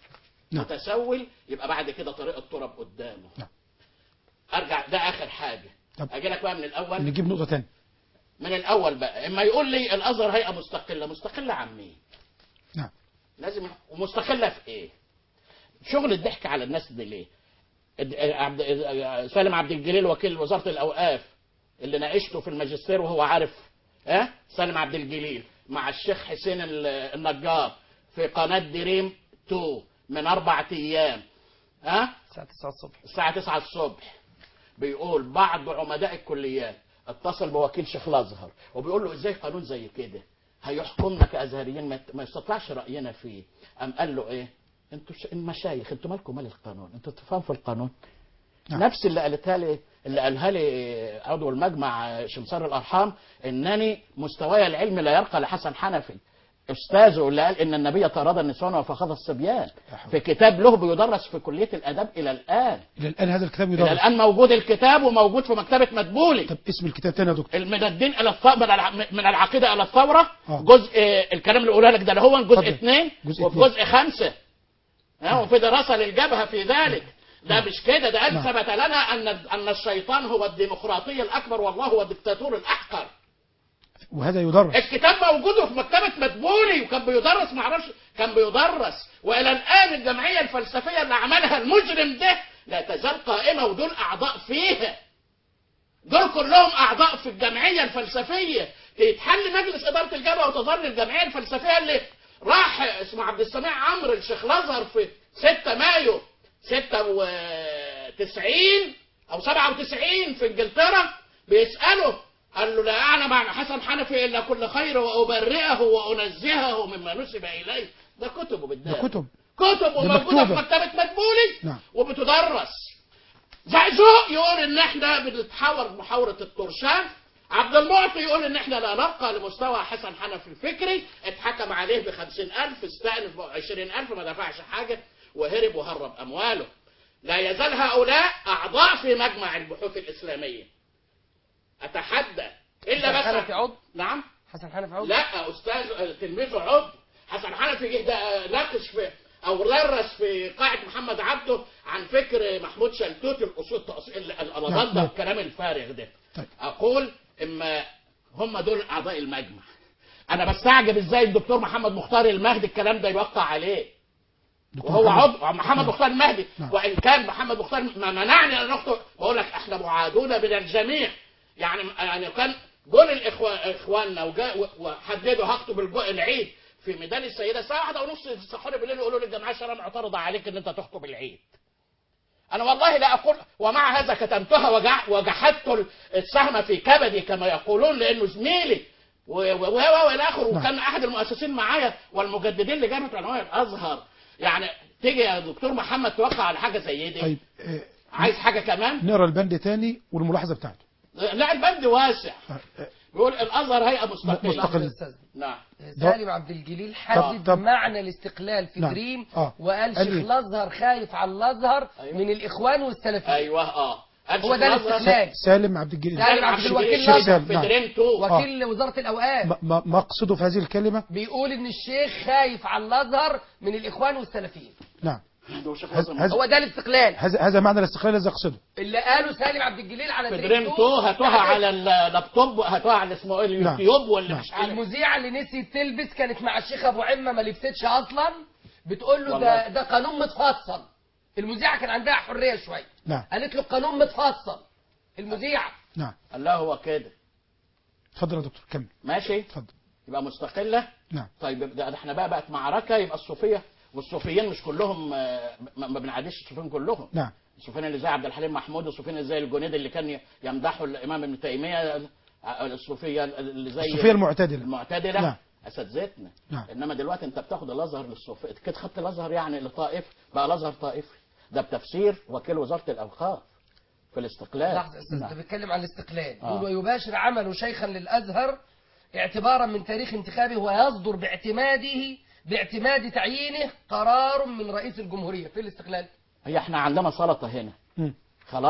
نعم. متسول يبقى بعد كده طريق التراب قدامه نعم. ارجع ده اخر حاجه طب. اجي لك بقى من الاول نجيب نقطة تانية من الاول بقى اما يقول لي الازهر هيئه مستقله مستقله عن مين نعم لازم ومستقله في ايه شغل الضحك على الناس دي ليه الد- عبد سالم عبد الجليل وكيل وزاره الاوقاف اللي ناقشته في الماجستير وهو عارف ها سالم عبد الجليل مع الشيخ حسين ال- النجار في قناه دريم 2 من اربع ايام ها الساعة 9 الصبح الساعة 9 الصبح بيقول بعض عمداء الكليات اتصل بوكيل شيخ الازهر وبيقول له ازاي قانون زي كده هيحكمنا كازهريين ما- ما يستطلعش راينا فيه قام قال له ايه انتوا ش- المشايخ انتوا مالكم مال القانون انتوا تفهموا في القانون نعم. نفس اللي قالتها لي اللي قالها لي عضو المجمع شمسار الارحام انني مستواي العلمي لا يرقى لحسن حنفي استاذه اللي قال ان النبي طرد النسوان وفخذ الصبيان لا حول. في كتاب له بيدرس في كليه الاداب الى الان إلى الآن هذا الكتاب الى يدرس الان موجود الكتاب وموجود في مكتبه مدبولي طب اسم الكتاب تاني يا دكتور من الدين الى الثوره من الع- من العقيده الى الثوره آه. جزء آه، الكلام اللي قوله لك ده اللي هو جزء اتفضل. اثنين جزء وفي اتنين. جزء خمسه ها وفي دراسه للجبهه في ذلك ده مش كده ده قال نعم. ثبت لنا ان ان الشيطان هو الديمقراطي الاكبر والله هو الدكتاتور الاحقر وهذا يدرس الكتاب موجود في مكتبه مدبولي وكان بيدرس معرفش كان بيدرس والى الان الجمعيه الفلسفيه اللي عملها المجرم ده لا تزال قائمه ودول اعضاء فيها دول كلهم اعضاء في الجمعيه الفلسفيه يتحل مجلس اداره الجبهه وتظل الجمعيه الفلسفيه اللي راح اسمه عبد السميع عمرو الشيخ الازهر في 6 مايو 96 او 97 في انجلترا بيساله قال له لا اعلم عن حسن حنفي الا كل خير وابرئه وانزهه مما نسب اليه ده كتبه ده بالدار كتب كتب وموجوده في مكتوبة. مكتبه مدبولي نعم. وبتدرس زعزوق يقول ان احنا بنتحاور محاورة الترشان عبد المعطي يقول ان احنا لا نرقى لمستوى حسن حنفي الفكري اتحكم عليه بخمسين الف استأنف عشرين الف ما دفعش حاجة وهرب وهرب امواله لا يزال هؤلاء اعضاء في مجمع البحوث الاسلامية اتحدى الا حسن بس حنفي عضو نعم حسن حنفي عضو لا استاذ تلميذه عضو حسن حنفي جه ده ناقش في او درس في قاعه محمد عبده عن فكر محمود شلتوت الاصول التأصيل الالضاد نعم. ده الكلام الفارغ ده طيب. اقول اما هم دول اعضاء المجمع انا بستعجب ازاي الدكتور محمد مختار المهدي الكلام ده يوقع عليه دكتور وهو محمد. عضو محمد مختار المهدي نعم. وان كان محمد مختار ما منعني ان اخطب بقول لك احنا معادون من الجميع يعني يعني كان دول الاخوان اخواننا وجا- و- وحددوا هخطب الجو- العيد في ميدان السيده الساعه واحدة ونص يصحوني بالليل يقولوا لي الجماعه الشرعيه معترضه عليك ان انت تخطب العيد انا والله لا اقول ومع هذا كتمتها وجع- وجحدت السهم في كبدي كما يقولون لانه زميلي و- و- و- والى اخره نعم. وكان احد المؤسسين معايا والمجددين لجامعه علماء الازهر يعني تيجي يا دكتور محمد توقع على حاجه زي دي طيب آه، عايز حاجه كمان نقرا البند تاني والملاحظة بتاعته لا البند واسع آه، آه، بيقول الازهر هيئه مستقله مستقل. يا أستاذ. نعم سالم عبد الجليل حدد طب- معنى الاستقلال في نعم. دريم آه. وقال قال شيخ إيه؟ الازهر خايف على الازهر أيوة. من الاخوان والسلفيين ايوه اه هو ده الاستقلال. سالم عبد الجليل سالم عبد الوكيل الشيخ الازهر سالم. في نعم. دريم 2 وكيل وزاره الاوقاف ما- ما ما اقصده في هذه الكلمة بيقول ان الشيخ خايف على الازهر من الاخوان والسلفيين نعم عنده شيخ هذا- لازم- هذا- هو ده الاستقلال هذا هذا معنى الاستقلال الذي اقصده اللي قاله سالم عبد الجليل على في دريم دريم 2 هاتوها بتاعت على اللابتوب هاتوها على اسمه ايه اليوتيوب واللي نعم. مش عارف المذيعه اللي نسيت تلبس كانت مع الشيخ ابو عمه ما لبستش اصلا بتقول له ده والله. ده قانون متفصل المذيعه كان عندها حريه شويه نعم قالت له القانون متفصل المذيعه نعم قال لا هو كده اتفضل يا دكتور كمل ماشي اتفضل يبقى مستقله نعم طيب ده ده احنا بقى بقت معركه يبقى الصوفيه والصوفيين مش كلهم آه، ما ما بنعاديش الصوفيين كلهم نعم الصوفيين اللي زي عبد الحليم محمود والصوفيين اللي زي الجنيد اللي كان يمدحوا الامام ابن تيميه آه، الصوفيه اللي زي الصوفية المعتدلة المعتدله نعم. اساتذتنا نعم. انما دلوقتي انت بتاخد الازهر للصوفيه كده خدت الازهر يعني لطائف بقى الازهر طائفي ده بتفسير وكيل وزاره الاوقاف في الاستقلال لحظه يا استاذ نعم. انت بتتكلم عن الاستقلال آه. يقول ويباشر عمله شيخا للازهر اعتبارا من تاريخ انتخابه ويصدر باعتماده باعتماد تعيينه قرار من رئيس الجمهوريه في الاستقلال هي احنا عندنا سلطه هنا مم. خلاص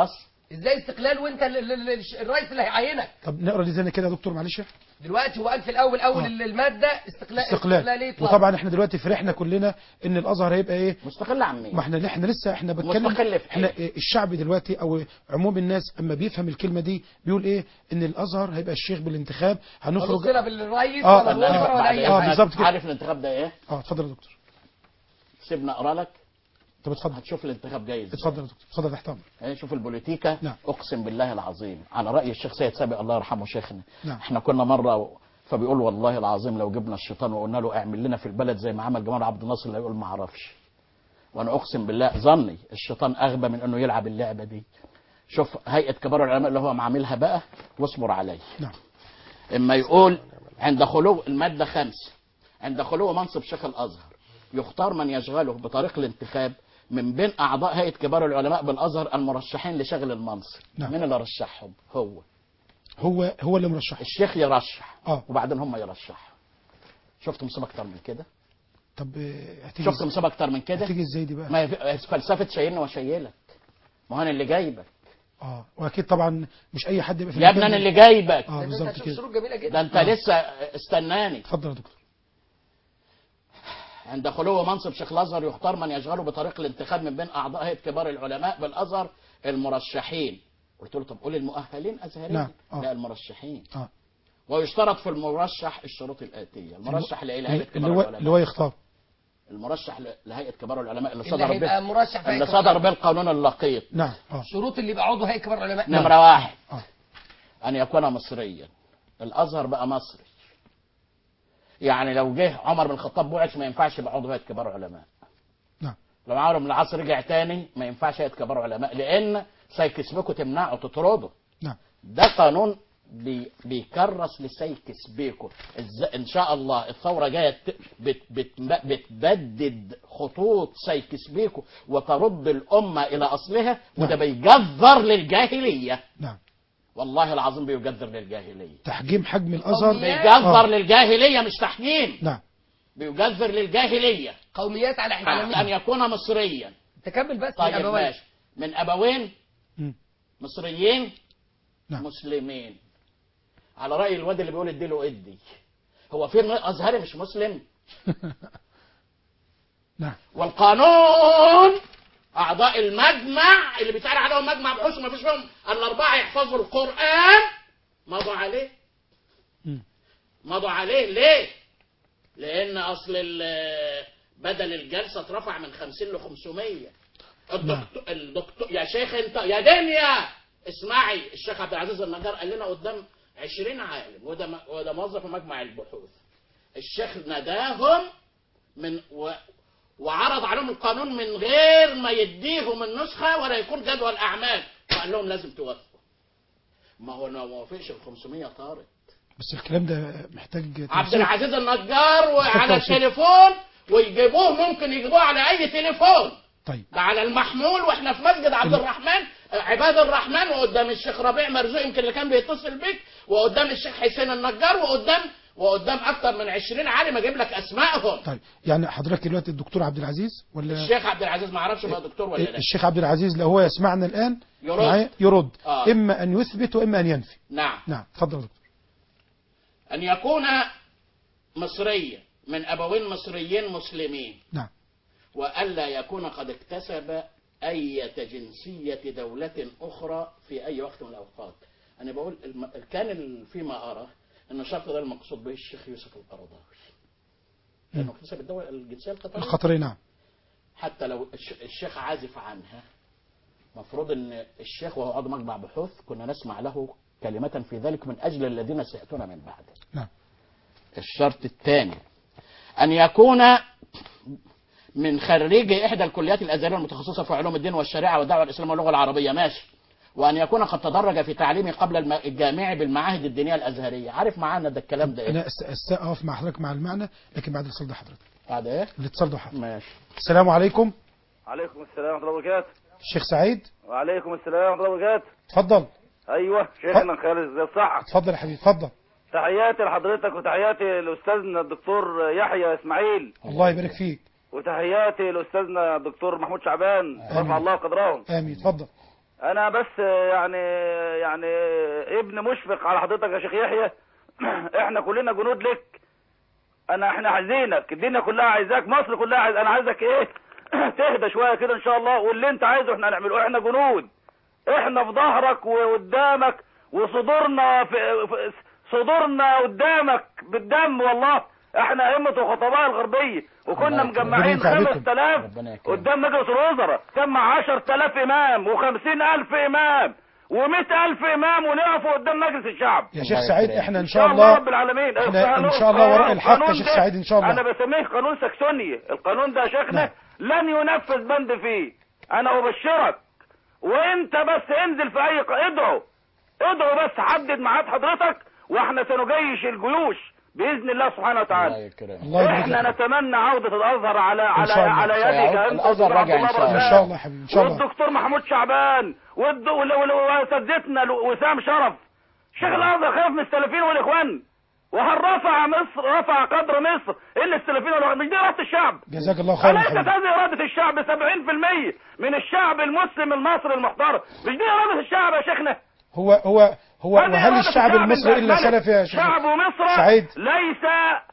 ازاي استقلال وانت ال- ال- ال- الش- الرئيس اللي هيعينك طب نقرا دي زي كده يا دكتور معلش دلوقتي هو قال في الاول اول آه. ال- الماده استقلال استقلال يطلع وطبعا احنا دلوقتي فرحنا كلنا ان الازهر هيبقى ايه مستقل عن مين ما احنا احنا لسه احنا بنتكلم مستقل في احنا إيه؟ إيه الشعب دلوقتي او عموم الناس اما بيفهم الكلمه دي بيقول ايه ان الازهر هيبقى الشيخ بالانتخاب هنخرج هنخرج بالرئيس آه، ولا آه، الوزراء ولا بعد اي آه، حاجه بالظبط كده. عارف الانتخاب ده ايه اه اتفضل يا دكتور سيبنا اقرا لك طب اتفضل هتشوف الانتخاب جاي ازاي اتفضل يا دكتور اتفضل تحت امرك إيه، شوف البوليتيكا نعم. اقسم بالله العظيم على راي الشيخ سيد سابق الله يرحمه شيخنا نعم. احنا كنا مره و... فبيقول والله العظيم لو جبنا الشيطان وقلنا له اعمل لنا في البلد زي ما عمل جمال عبد الناصر اللي يقول ما اعرفش وانا اقسم بالله ظني الشيطان اغبى من انه يلعب اللعبه دي شوف هيئه كبار العلماء اللي هو معاملها بقى واصبر عليه نعم اما يقول عند خلو المادة خمسة عند خلو منصب شيخ الأزهر يختار من يشغله بطريق الانتخاب من بين أعضاء هيئة كبار العلماء بالأزهر المرشحين لشغل المنصب نعم. مين اللي رشحهم هو هو هو اللي مرشح الشيخ يرشح اه وبعدين هم يرشحوا شفت مصيبة أكتر من كده طب آه، هتيجي شفت ازاي- مصيبة أكتر من كده هتيجي ازاي دي بقى ما هي فلسفة شيلني وشيلك ما هو أنا اللي جايبك اه واكيد طبعا مش اي حد يبقى في يا ابني المكان أنا ده. اللي جايبك اه ده انت بالظبط هتشوف كده شروط جميله جدا ده أنت آه. لسه استناني اتفضل يا دكتور عند خلو منصب شيخ الازهر يختار من يشغله بطريق الانتخاب من بين اعضاء هيئه كبار العلماء بالازهر المرشحين قلت له طب قول المؤهلين ازهريين نعم، آه. لا المرشحين اه ويشترط في المرشح الشروط الاتيه المرشح لإيه؟ لهيئه اللي هو كبار اللي هو العلماء يختار المرشح ل- لهيئه كبار العلماء اللي اللي صدر هيبقى به مرشح في اللي هيئة كبار صدر العلماء. بالقانون اللقيط نعم اه الشروط اللي يبقى عضو هيئه كبار العلماء نمره واحد اه ان يكون مصريا الازهر بقى مصري يعني لو جه عمر بن الخطاب بعث ما ينفعش يبقى عضو هيئه كبار العلماء نعم لو عمرو بن العاص رجع تاني ما ينفعش هيئه كبار علماء لان سيكسبكو تمنعه تطرده نعم ده قانون بي بيكرس لسيكس بيكو إز- ان شاء الله الثوره جايه ت- بت بت بتبدد خطوط سيكس بيكو وترد الامه الى اصلها وده نعم. بيجذر للجاهليه نعم والله العظيم بيجذر للجاهليه تحجيم حجم الازهر قوميات. بيجذر آه. للجاهليه مش تحجيم نعم بيجذر للجاهليه قوميات على ان على يكون مصريا تكمل بس طيب الأبوين. ماشي من ابوين مم. مصريين نعم. مسلمين على رأي الواد اللي بيقول اديله ادي هو في ازهري مش مسلم نعم والقانون اعضاء المجمع اللي بيتقال عليهم مجمع بحوث ما فيش فيهم الا اربعه يحفظوا القران مضوا عليه مم. مضوا عليه ليه؟ لان اصل ال- بدل الجلسه اترفع من 50 ل 500 الدكتور, الدكتور يا شيخ انت يا دنيا اسمعي الشيخ عبد العزيز النجار قال لنا قدام 20 عالم وده م- وده موظف في مجمع البحوث الشيخ ناداهم من و وعرض عليهم القانون من غير ما يديهم النسخه ولا يكون جدول اعمال وقال لهم لازم توافقوا ما هو لو ما وافقش ال 500 طارت بس الكلام ده محتاج عبد توثيق. العزيز النجار وعلى توثيق. التليفون ويجيبوه ممكن يجيبوه على اي تليفون طيب ده على المحمول واحنا في مسجد عبد ال- الرحمن آه، عباد الرحمن وقدام الشيخ ربيع مرزوق يمكن اللي كان بيتصل بيك وقدام الشيخ حسين النجار وقدام وقدام اكتر من 20 عالم اجيب لك اسمائهم طيب يعني حضرتك دلوقتي الدكتور عبد العزيز ولا الشيخ عبد العزيز ما اعرفش بقى دكتور ولا لا الشيخ عبد العزيز لو هو يسمعنا الان يرد. معايا؟ يرد آه. اما ان يثبت واما ان ينفي نعم نعم اتفضل يا دكتور ان يكون مصريا من ابوين مصريين مسلمين نعم والا يكون قد اكتسب اي جنسيه دوله اخرى في اي وقت من الاوقات انا بقول الم... كان ال- فيما ارى ان الشرط ده المقصود به الشيخ يوسف القرضاوي لانه اكتسب الدوله الجنسيه القطريه القطري نعم حتى لو الش- الشيخ عازف عنها مفروض ان الشيخ وهو عضو مجمع بحوث كنا نسمع له كلمة في ذلك من أجل الذين سيأتون من بعده نعم الشرط الثاني أن يكون من خريجي إحدى الكليات الأزهرية المتخصصة في علوم الدين والشريعة والدعوة الإسلامية واللغة العربية ماشي وأن يكون قد تدرج في تعليمه قبل الم- الجامعي بالمعاهد الدينية الأزهرية عارف معانا ده الكلام ده إيه؟ انا أست- أست- اقف مع حضرتك مع المعنى لكن بعد الاتصال ده حضرتك بعد إيه؟ الاتصال ده حضرتك ماشي السلام عليكم عليكم السلام ورحمة الله وبركاته الشيخ سعيد وعليكم السلام ورحمة الله وبركاته اتفضل أيوة شيخنا خالد ازاي الصحة اتفضل يا حبيبي اتفضل تحياتي لحضرتك وتحياتي لأستاذنا الدكتور يحيى إسماعيل الله يبارك فيك وتحياتي لأستاذنا الدكتور محمود شعبان آمين. رفع الله قدرهم امين اتفضل انا بس يعني يعني ابن مشفق على حضرتك يا شيخ يحيى احنا كلنا جنود لك انا احنا عايزينك الدنيا كلها عايزاك مصر كلها عايز انا عايزك ايه تهدى شويه كده ان شاء الله واللي انت عايزه احنا هنعمله احنا جنود احنا في ظهرك وقدامك وصدورنا في في- صدورنا قدامك بالدم والله احنا ائمه وخطباء الغربيه وكنا الله يكرمك. مجمعين ربنا ينفع بكم. 5000 ربنا يكرمك. قدام مجلس الوزراء جمع 10000 امام و50000 امام و100000 امام ونقفوا قدام مجلس الشعب يا شيخ الله سعيد يكرمك. احنا ان ان شاء شاء الله الله رب العالمين احنا القانون- ان شاء الله وراء الحق يا القانون شيخ ده سعيد ان شاء الله انا بسميه قانون ساكسوني القانون ده يا شيخنا لن ينفذ بند فيه انا ابشرك وانت بس انزل في اي ق- ادعو ادعو بس حدد ميعاد حضرتك واحنا سنجيش الجيوش باذن الله سبحانه الله وتعالى يكرمك الله يبارك احنا فيك. نتمنى عودة الازهر على على شاء الله. على يدك سيعود انت الأزهر والدكتور راجع إن عبد شاء الله الله. ان بركات. شاء الله يا حبيبي ان شاء الله والدكتور محمود شعبان والد- ول- ول- واساتذتنا لو- وسام شرف شيخ الازهر خاف من السلفيين والاخوان وهل رفع مصر رفع قدر مصر الا السلفيين والاخوان مش دي اراده الشعب جزاك الله خيرا يا أليست حبيبي هذه إرادة الشعب 70% من الشعب المسلم المصري المحترم مش دي إرادة الشعب يا شيخنا هو هو هو هذه وهل إرادة الشعب المصري الا الملك. سلفي يا شيخ شعب مصر سعيد ليس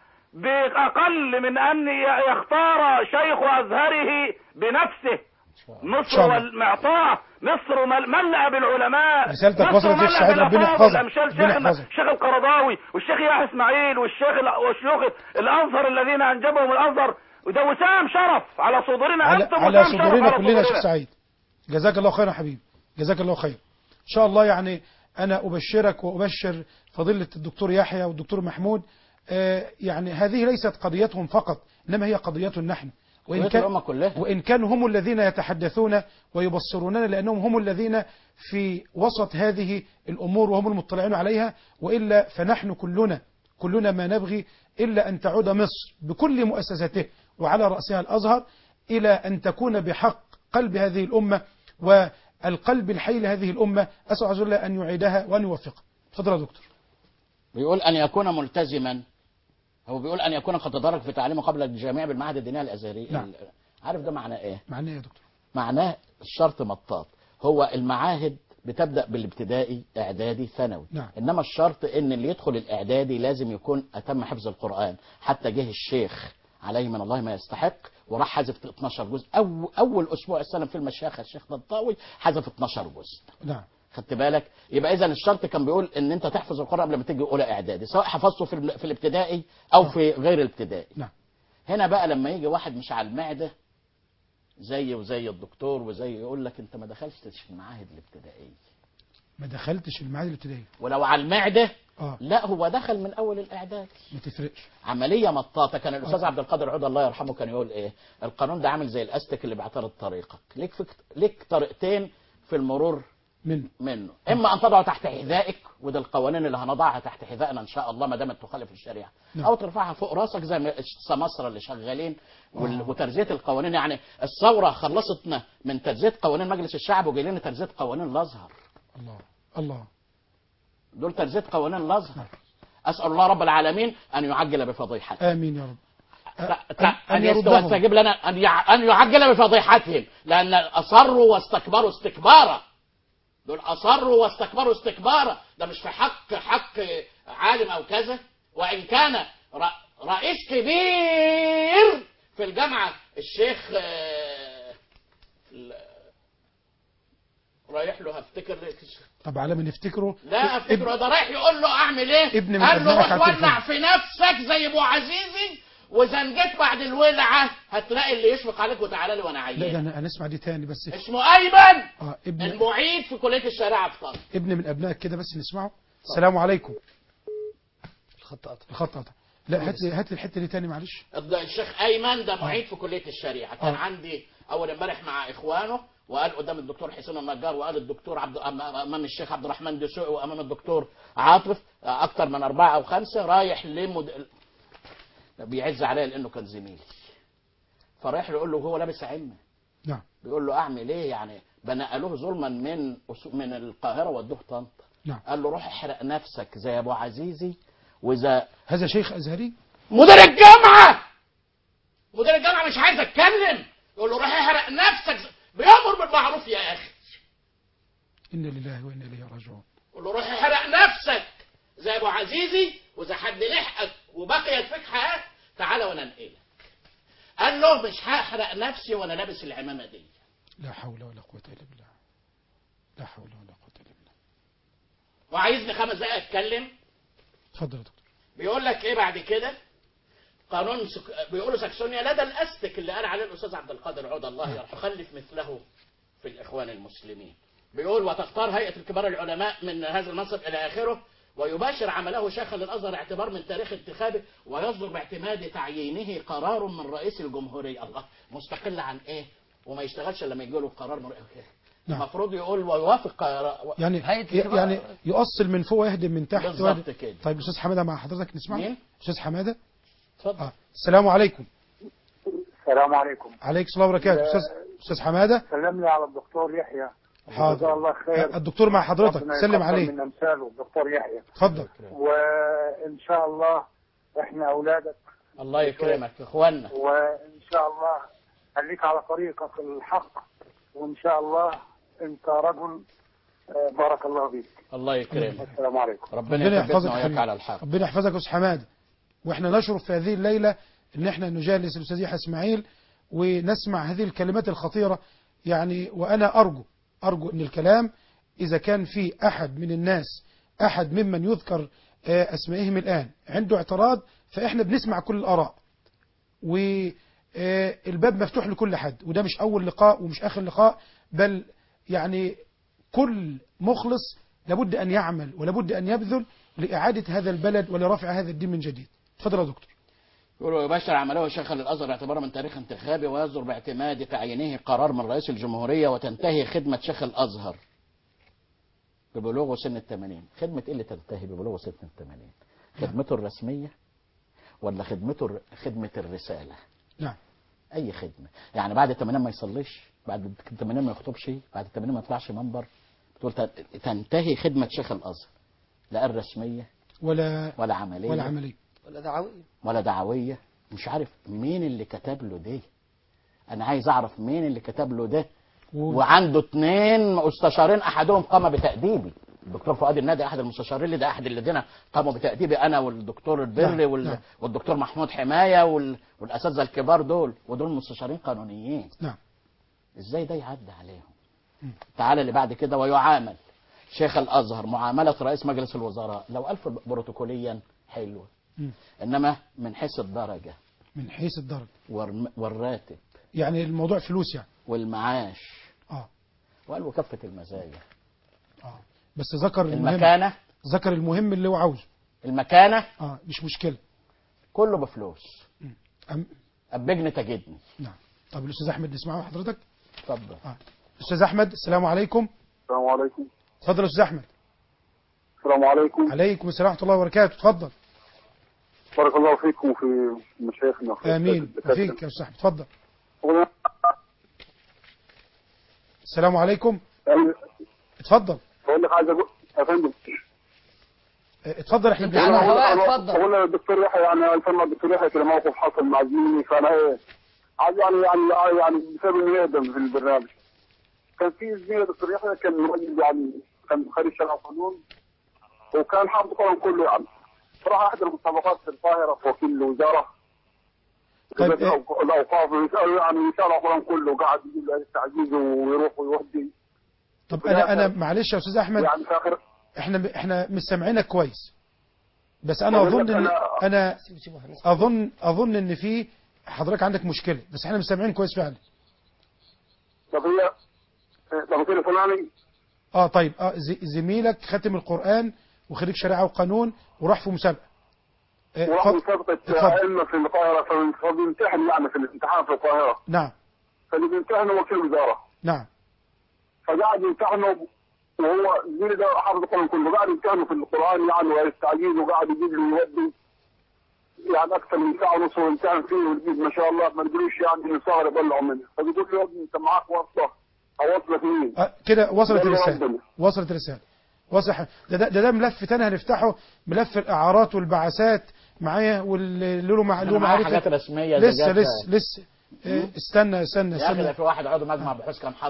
بأقل من أن ي- يختار شيخ أزهره بنفسه مصر شاء الله. والمعطاء مصر مل- ملأ بالعلماء رسالتك مصر وصلت يا شيخ ملأ سعيد، ربنا بالأفاضل، يحفظك. أمثال ربنا شيخنا يحفظك. الشيخ القرضاوي والشيخ يحيى إسماعيل والشيخ ال- والشيوخ الأزهر الذين أنجبهم الأزهر وده وسام شرف على صدورنا على, أنتم على وسام شرف صدورنا على كلنا يا شيخ صدورنا. سعيد جزاك الله خيرا يا حبيبي جزاك الله خير ان شاء الله يعني انا ابشرك وابشر فضيله الدكتور يحيى والدكتور محمود آه، يعني هذه ليست قضيتهم فقط انما هي قضيتنا نحن وان قضية كان الأمة كلها وإن كانوا هم الذين يتحدثون ويبصروننا لأنهم هم الذين في وسط هذه الأمور وهم المطلعين عليها وإلا فنحن كلنا كلنا ما نبغي إلا أن تعود مصر بكل مؤسساته وعلى رأسها الأزهر إلى أن تكون بحق قلب هذه الأمة والقلب الحي لهذه الأمة أسأل عز وجل أن يعيدها وأن يوفقها تفضل يا دكتور بيقول أن يكون ملتزما هو بيقول أن يكون قد تدرج في تعليمه قبل الجامعة بالمعهد الديني الأزهري نعم. عارف ده معناه إيه؟ معناه إيه يا دكتور معناه الشرط مطاط هو المعاهد بتبدا بالابتدائي اعدادي ثانوي نعم. انما الشرط ان اللي يدخل الاعدادي لازم يكون اتم حفظ القران حتى جه الشيخ عليه من الله ما يستحق وراح حذف 12 جزء أو اول اسبوع السنه في المشيخه الشيخ ضطاوي حذف 12 جزء نعم خدت بالك يبقى اذا الشرط كان بيقول ان انت تحفظ القران قبل ما تيجي اولى اعدادي سواء حفظته في ال- في الابتدائي او آه. في غير الابتدائي نعم هنا بقى لما يجي واحد مش على المعده زي وزي الدكتور وزي يقول لك انت ما دخلتش في المعاهد الابتدائيه ما دخلتش المعهد الابتدائي ولو على المعده اه لا هو دخل من اول الاعداد ما تفرقش عمليه مطاطه كان الاستاذ عبد القادر عوده الله يرحمه كان يقول ايه القانون ده عامل زي الاستك اللي بيعترض طريقك ليك فك... ليك طريقتين في المرور من منه اما ان تضعه تحت حذائك وده القوانين اللي هنضعها تحت حذائنا ان شاء الله ما دامت تخالف الشريعه نعم. او ترفعها فوق راسك زي ما سماسرة اللي شغالين وال... آه. وترزيه القوانين يعني الثوره خلصتنا من ترزيه قوانين مجلس الشعب وجاي لنا ترزيه قوانين الازهر الله الله دول ترزيه قوانين الازهر اسال الله رب العالمين ان يعجل بفضيحته آمين يا رب ت- ت- أن أن يردهم. يستجيب لنا أن يع- أن يعجل بفضيحتهم لأن أصروا واستكبروا استكبارا دول أصروا واستكبروا استكبارا ده مش في حق حق عالم أو كذا وإن كان ر- رئيس كبير في الجامعة الشيخ آه، ال- رايح له هفتكر طب على ما نفتكره لا افتكره ده رايح يقول له اعمل ايه ابن من قال له أبنائك روح على ولع التليفون. في نفسك زي ابو عزيزي واذا جيت بعد الولعه هتلاقي اللي يشفق عليك وتعالى لي وانا لا ده عيان انا هنسمع دي تاني بس اسمه ايمن اه ابن المعيد في كليه الشريعه في طنطا ابن من ابنائك كده بس نسمعه السلام عليكم الخط قطع الخط قطع لا هات لي هات لي الحته دي تاني معلش ده الشيخ ايمن ده معيد في كليه الشريعه كان آه. عندي اول امبارح مع اخوانه وقال قدام الدكتور حسين النجار وقال الدكتور عبد أم- امام الشيخ عبد الرحمن دسوقي وامام الدكتور عاطف آه، اكتر من اربعه او خمسه رايح لمد... بيعز عليا لانه كان زميلي فرايح له يقول له هو لابس عمه نعم بيقول له اعمل ايه يعني بنقلوه ظلما من أسو- من القاهره ودوه طنطا نعم قال له روح احرق نفسك زي ابو عزيزي واذا هذا شيخ ازهري مدير الجامعه مدير الجامعه مش عايز اتكلم يقول له روح احرق نفسك بيامر بالمعروف يا اخي إنا لله وإنا إليه راجعون قول له روح احرق نفسك زي ابو عزيزي واذا حد لحقك وبقيت فيك حياه تعالى وانا انقلك قال له مش هحرق نفسي وانا لابس العمامه دي لا حول ولا قوة إلا بالله لا حول ولا قوة إلا بالله وعايزني خمس دقايق اتكلم اتفضل يا دكتور بيقول لك ايه بعد كده قانون سك... بيقولوا ساكسونيا لدى الاستك اللي قال عليه الاستاذ عبد القادر عود الله يرحمه خلف مثله في الاخوان المسلمين بيقول وتختار هيئه الكبار العلماء من هذا المنصب الى اخره ويباشر عمله شيخا للازهر اعتبار من تاريخ انتخابه ويصدر باعتماد تعيينه قرار من رئيس الجمهوريه الله مستقل عن ايه وما يشتغلش إلا لما يجي له قرار من نعم. المفروض يقول ويوافق قرار- يعني هيئة ي- الكبار. يعني يؤصل من فوق ويهدم من تحت بالظبط ويهدم- كده. طيب أستاذ حمادة مع حضرتك نسمع مين؟ أستاذ حمادة اتفضل آه. السلام عليكم السلام عليكم عليك السلام وبركاته أستاذ أستاذ حمادة سلم لي على الدكتور يحيى جزاه حاضر الله خير الدكتور مع حضرتك ربنا سلم يكثر عليه من امثاله الدكتور يحيى اتفضل وان شاء الله احنا اولادك الله يكرمك اخوانا وان شاء الله خليك على طريقك الحق وان شاء الله انت رجل آه، بارك الله فيك الله يكرمك السلام عليكم ربنا ربنا يثبتنا يحفظك وياك حبيبي. على الحق ربنا يحفظك يا استاذ حماده واحنا نشرف في هذه الليله ان احنا نجالس الاستاذ يحيى اسماعيل ونسمع هذه الكلمات الخطيره يعني وانا ارجو ارجو ان الكلام اذا كان في احد من الناس احد ممن يذكر آه، اسمائهم الان عنده اعتراض فاحنا بنسمع كل الاراء والباب مفتوح لكل حد وده مش اول لقاء ومش اخر لقاء بل يعني كل مخلص لابد أن يعمل ولابد أن يبذل لإعادة هذا البلد ولرفع هذا الدين من جديد تفضل يا دكتور يقولوا يبشر عمله شيخا للازهر اعتبارا من تاريخ انتخابي ويصدر باعتماد تعيينه قرار من رئيس الجمهوريه وتنتهي خدمه شيخ الازهر ببلوغه سن الثمانين خدمه ايه اللي تنتهي ببلوغه سن الثمانين خدمته الرسميه ولا خدمته الر- خدمه الرساله نعم اي خدمه يعني بعد الثمانين ما يصليش بعد الثمانين ما يخطبش بعد الثمانين ما يطلعش منبر بتقول تن- تنتهي خدمه شيخ الازهر لا الرسميه ولا ولا عمليه ولا عملية ولا دعوية ولا دعويه مش عارف مين اللي كتب له ده انا عايز اعرف مين اللي كتب له ده و... وعنده اثنين مستشارين احدهم قام بتاديبي الدكتور فؤاد النادي احد المستشارين اللي ده احد الذين قاموا بتاديبي انا والدكتور البري نعم، وال... نعم. والدكتور محمود حمايه وال... والاساتذه الكبار دول ودول مستشارين قانونيين نعم ازاي ده يعدي عليهم تعالى اللي بعد كده ويعامل شيخ الازهر معامله رئيس مجلس الوزراء لو الف بروتوكوليا حلوه مم. انما من حيث الدرجه من حيث الدرجة والرم- والراتب يعني الموضوع فلوس يعني والمعاش اه وقال وكافه المزايا اه بس ذكر المهم المكانه ذكر المهم اللي هو عاوزه المكانه اه مش مشكلة كله بفلوس أم... أبجني تجدني نعم طب الأستاذ أحمد نسمعه حضرتك اتفضل اه أستاذ أحمد السلام عليكم السلام عليكم اتفضل يا أستاذ أحمد السلام عليكم عليكم السلام ورحمة الله وبركاته اتفضل بارك الله فيكم وفي مشايخنا وفي آمين الدكاترة. وفيك يا أستاذ أحمد اتفضل هنا- السلام عليكم يعني اتفضل بقول لك عايز اقول يا فندم اه، اتفضل احنا انت على بنسمعك الهواء أقول- اتفضل. اقول للدكتور يحيى يعني الفن الدكتور يحيى كده موقف حصل مع زميلي فانا ايه عايز يعني يعني يعني بسبب انه يقدم في البرنامج كان في زميلي دكتور يحيى كان راجل يعني كان خريج شرع قانون وكان حافظ القران كله يعني راح احد المسابقات في القاهره في وكيل الوزاره طيب، طيب إيه؟ الاوقاف يسالوا يعني يسال القران كله قاعد يجيب له التعزيز ويروح ويودي طب انا انا معلش يا استاذ احمد يعني في اخر احنا احنا مش سامعينك كويس بس انا بقول لك اظن ان أنا- انا سيبه سيبه هنسمع. اظن اظن ان في حضرتك عندك مشكله بس احنا مش سامعين كويس فعلا طب هي طب كده فلاني اه طيب اه زي- زميلك ختم القران وخريج شريعه وقانون وراح في مسابقه آه، وراح اتفضل. مسابقة اتفضل. أئمة في القاهرة فبي- فبيمتحن يعني في الامتحان في القاهرة نعم فاللي بيمتحنه وكيل وزارة نعم فقاعد يمتحنه وهو زميلي ده حافظ القرآن كله قاعد يمتحنه في القرآن يعني ويستعجيز وقاعد يجيب له يودي يعني أكثر من ساعة ونص ويمتحن فيه ويجيب ما شاء الله ما ندريش يعني إنه صغر يطلعوا منه فبيقول له يا ابني أنت معاك واسطة أو وصلة مين؟ آه كده وصلت يلا الرساله ربنا. وصلت الرساله وصل ده ده, ده, ده ملف تاني هنفتحه ملف الاعارات والبعثات معايا واللي له مع له أنا معايا معرفه حاجات رسميه إذا لسه جات- لسه لسه آه، استنى استنى يا اخي ده استنى في واحد عضو مجمع بحوث كان حاضر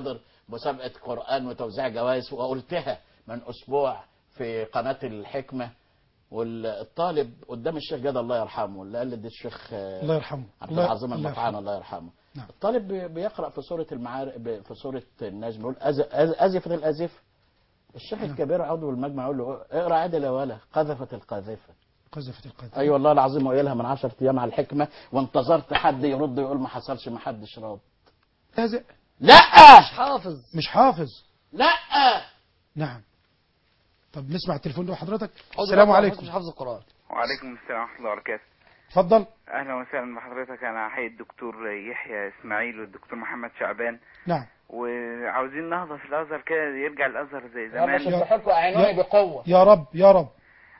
مسابقه قران وتوزيع جوائز وقلتها من اسبوع في قناه الحكمه والطالب قدام الشيخ جاد الله يرحمه اللي قلد الشيخ آه، الله يرحمه عبد الله- العظيم الله المطعن يرحمه. الله يرحمه نعم. الطالب بي- بيقرا في سوره المعارف في سوره النجم يقول أز- أز- ازفت الازف الشيخ الكبير عضو المجمع يقول له اقرا عدل يا ولا قذفت القاذفه قذفت القذف اي والله العظيم وقايلها من 10 ايام على الحكمه وانتظرت حد يرد يقول ما حصلش ما حدش راضي هذا لا حافظ مش حافظ لا نعم طب نسمع التليفون ده حضرتك حافظ السلام القرآن، عليكم مش حافظ القرآن وعليكم السلام ورحمة الله وبركاته اتفضل أهلا وسهلا بحضرتك أنا أحيي الدكتور يحيى إسماعيل والدكتور محمد شعبان نعم وعاوزين نهضة في الأزهر كده يرجع الأزهر زي يلا زمان شوفوا لكم اعينوني بقوه يا رب يا رب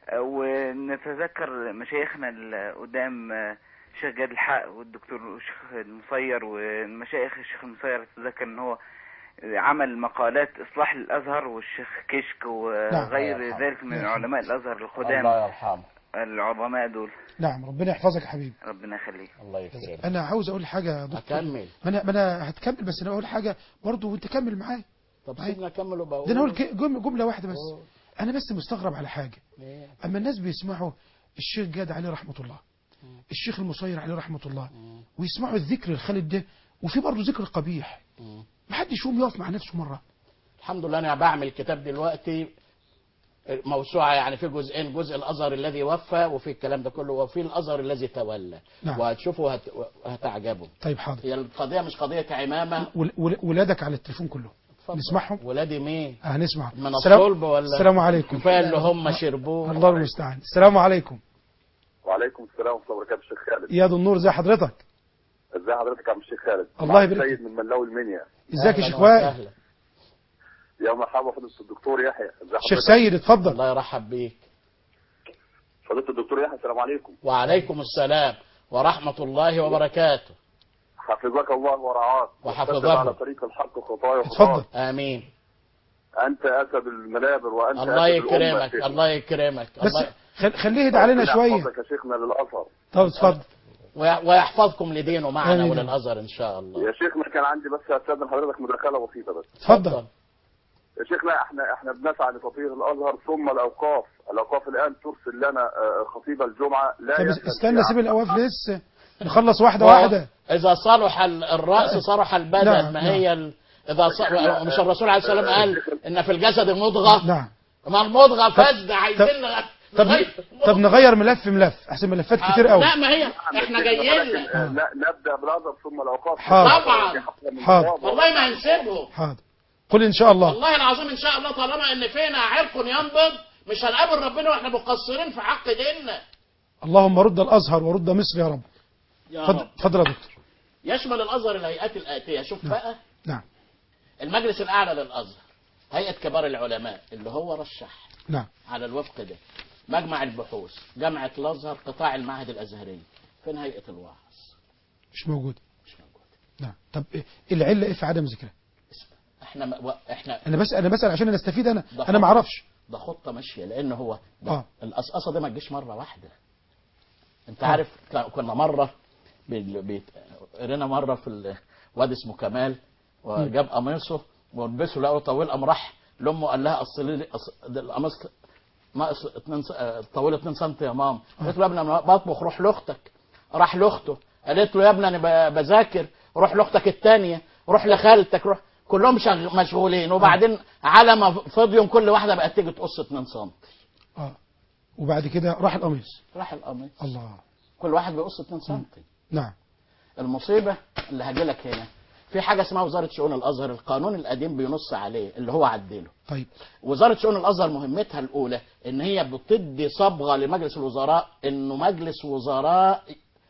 ونتذكر مشايخنا القدام الشيخ جاد الحق والدكتور الشيخ المصير والمشايخ الشيخ المصير اتذكر ان هو عمل مقالات اصلاح للازهر والشيخ كشك وغير الله يرحمه. ذلك من علماء الازهر القدام الله يرحمه العظماء دول نعم ربنا يحفظك يا حبيبي ربنا يخليك الله يكرمك انا عاوز اقول حاجه يا دكتور اكمل ما انا ما انا هتكمل بس انا اقول حاجه برضه وانت كمل معايا طب معايا. سيبنا اكمل وبقول ده انا اقول ك- جم- جمله واحده بس قول. انا بس مستغرب على حاجه ليه؟ اما الناس بيسمعوا الشيخ جاد عليه رحمه الله الشيخ المصير عليه رحمه الله ويسمعوا الذكر الخالد ده وفي برضه ذكر قبيح مم. محدش يقوم يقف مع نفسه مره الحمد لله انا بعمل كتاب دلوقتي موسوعه يعني في جزئين جزء الازهر الذي وفى وفي الكلام ده كله وفي الازهر الذي تولى نعم. وهتشوفوا هت... هتعجبوا طيب حاضر هي القضيه مش قضيه عمامه ول- ول- ولادك على التليفون كله اتفضل. نسمعهم ولادي مين هنسمع من السلام- الصلب ولا السلام عليكم كفايه اللي هم شربوه الله المستعان السلام عليكم وعليكم السلام ورحمه الله وبركاته الشيخ خالد اياد النور زي حضرتك ازي حضرتك يا عم الشيخ خالد الله معك يبارك سيد من ملاوي المنيا ازيك يا أهلاً شيخ وائل وسهلاً. يا مرحبا فضيله الدكتور يحيى ازي شيخ حضرتك سيد اتفضل الله يرحب بيك فضيله الدكتور يحيى السلام عليكم وعليكم السلام ورحمه الله وبركاته حفظك الله ورعاك وحفظه. واستقم على طريق الحق خطايا اتفضل وخطاك امين انت اسد المنابر وانت الله أسد الأمة يا يكرمك شيخنا. الله يكرمك بس الله خل- خليه يهدى علينا ربنا شويه يحفظك يا شيخنا للازهر طب اتفضل وي- ويحفظكم لدينه معنا آمين. وللازهر ان شاء الله يا شيخنا كان عندي بس استاذن حضرتك مداخله بسيطه بس اتفضل يا شيخنا احنا احنا بنسعى لتطهير الازهر ثم الاوقاف الاوقاف الان ترسل لنا آه، خطيب الجمعه لا طب يسأل استنى في سيب الاواف لسه نخلص واحده واحده إذا صلح ال- الرأس صلح البدن نعم، ما نعم. هي ال... إذا ص... مش الرسول عليه السلام قال إن في الجسد مضغة نعم ما المضغة فاسدة عايزين نغ- طب نغير طب نغير ملف ملف احسن ملفات كتير قوي لا ما هي احنا جايين لك. آه، ن- نبدا بالازهر ثم الاوقاف حاضر. طبعا. حاضر. والله ما هنسيبهم حاضر قل ان شاء الله والله العظيم ان شاء الله طالما ان فينا عرق ينبض مش هنقابل ربنا واحنا مقصرين في حق ديننا اللهم رد الازهر ورد مصر يا رب يا اتفضل رب اتفضل يا دكتور يشمل الازهر الهيئات الاتيه شوف بقى نعم المجلس الاعلى للازهر هيئه كبار العلماء اللي هو رشح نعم على الوفق ده مجمع البحوث جامعة الأزهر قطاع المعهد الأزهري فين هيئة الوعظ مش موجود مش موجود نعم طب إيه العله ايه في عدم ذكرها اسمع احنا م... و... احنا انا بس انا بسال عشان انا استفيد انا ده انا ما خط. اعرفش ده خطة ماشية لأن هو ده آه. القصقصة دي ما تجيش مرة واحدة أنت آه. عارف ك- كنا مرة بال- بيت... قرينا مرة في ال... واد اسمه كمال وجاب قميصه ولبسه لقوا طويل قام راح لأمه قال لها أصل لي أص... ده القميص ناقص 2 س... آه، طويل 2 سم يا ماما قالت له يا ابني انا بطبخ روح لاختك راح لاخته قالت له يا ابني انا ب... بذاكر روح لاختك الثانيه روح لخالتك روح كلهم شغ... مشغولين وبعدين على ما فضيهم كل واحده بقت تيجي تقص 2 سم اه وبعد كده راح القميص راح القميص الله كل واحد بيقص 2 سم نعم المصيبه اللي هاجي لك هنا في حاجه اسمها وزاره شؤون الازهر القانون القديم بينص عليه اللي هو عدله طيب وزاره شؤون الازهر مهمتها الاولى ان هي بتدي صبغه لمجلس الوزراء انه مجلس وزراء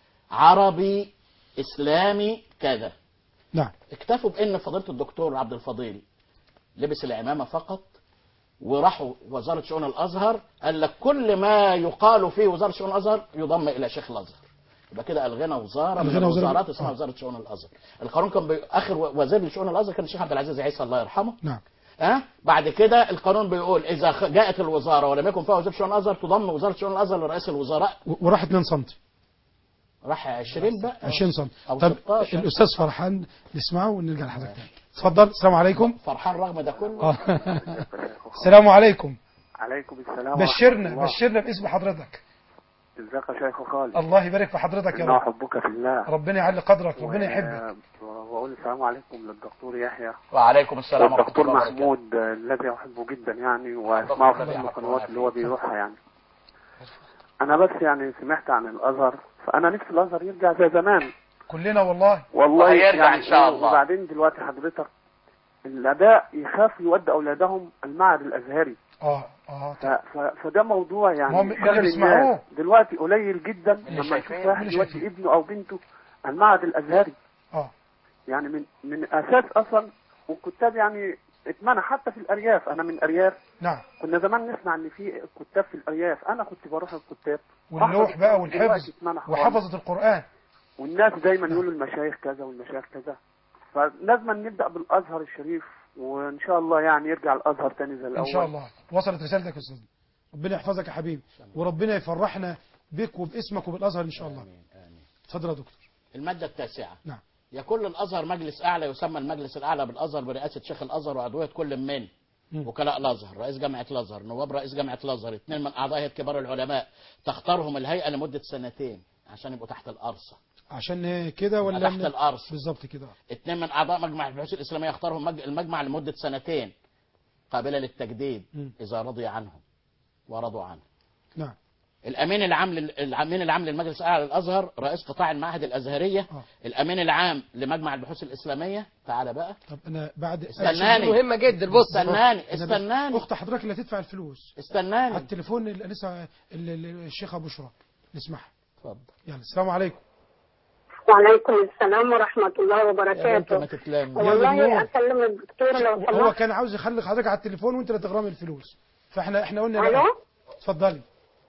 عربي اسلامي كذا نعم اكتفوا بان فضيله الدكتور عبد الفضيل لبس العمامه فقط وراحوا وزاره شؤون الازهر قال لك كل ما يقال في وزاره شؤون الازهر يضم الى شيخ الازهر يبقى كده الغينا وزاره من ألغينا وزارة- الوزارات اسمها آه. وزاره شؤون الازهر القانون كان بي... اخر وزير لشؤون الازهر كان الشيخ عبد العزيز عيسى الله يرحمه نعم ها بعد كده القانون بيقول اذا خ- جاءت الوزاره ولم يكن فيها وزير شؤون الازهر تضم وزاره شؤون الازهر لرئيس الوزراء و- وراح 2 سم راح 20 بقى 20 سم أو طب 16. الاستاذ فرحان نسمعه ونرجع لحضرتك تاني اتفضل السلام عليكم فرحان رغم ده كله آه. السلام عليكم عليكم السلام بشرنا ورحمة الله. بشرنا باسم حضرتك ازيك يا شيخ خالد الله يبارك في حضرتك يا إنه رب حبك في الله ربنا يعلي قدرك ربنا يحبك و- واقول السلام عليكم للدكتور يحيى وعليكم السلام ورحمه والدكتور الله وبركاته محمود آه، الذي احبه جدا يعني واسمعه في الله كل يحفظه القنوات اللي هو ويعافيه. بيروحها يعني انا بس يعني سمعت عن الازهر فانا نفسي الازهر يرجع زي زمان كلنا والله والله وهيرجع يعني إن شاء الله. وبعدين دلوقتي حضرتك الاباء يخاف يودي اولادهم المعهد الازهري اه اه ف... ف... فده موضوع يعني ما هم- ما اللي شغل بيسمعوه. الناس دلوقتي قليل جدا اللي لما شايفين- يشوف واحد اللي يودي شايفين. ابنه او بنته المعهد الازهري اه يعني من من اساس اصلا والكتاب يعني اتمنع حتى في الارياف انا من ارياف نعم كنا زمان نسمع ان في كتاب في الارياف انا كنت بروح الكتاب واللوح أحفظ بقى دلوقتي والحفظ اتمنع خالص. وحفظة القرآن والناس دايما يقولوا المشايخ كذا والمشايخ كذا فلازم نبدا بالازهر الشريف وان شاء الله يعني يرجع الازهر تاني زي الاول ان شاء الله وصلت رسالتك يا استاذ ربنا يحفظك يا حبيبي وربنا يفرحنا بك وباسمك وبالازهر ان شاء الله آمين آمين. اتفضل يا دكتور الماده التاسعه نعم يكون الازهر مجلس اعلى يسمى المجلس الاعلى بالازهر برئاسه شيخ الازهر وعضويه كل من مم. وكلاء الازهر رئيس جامعه الازهر نواب رئيس جامعه الازهر اثنين من اعضاء هيئه كبار العلماء تختارهم الهيئه لمده سنتين عشان يبقوا تحت الارصه عشان كده ولا تحت من- الارصه بالظبط كده اثنين من اعضاء مجمع البحوث الاسلاميه يختارهم مج- المجمع لمده سنتين قابله للتجديد مم. اذا رضي عنهم ورضوا عنه نعم الامين العام لل... الامين العام للمجلس الاعلى للازهر رئيس قطاع المعاهد الازهريه آه. الامين العام لمجمع البحوث الاسلاميه تعالى بقى طب انا بعد استناني. دي مهمة جدا بص استناني أنا بس- استناني اخت حضرتك اللي هتدفع الفلوس على استناني التليفون الانسه ال- ال- الشيخه بشرى نسمعها اتفضل يلا السلام عليكم وعليكم السلام ورحمة الله يا بنت ما وبركاته تتلم يا والله دكتور. أكلم الدكتور لو هو سمحت كان عاوز يخلي حضرتك على التليفون وانت اللي تغرمي الفلوس فاحنا احنا قلنا لا ألو اتفضلي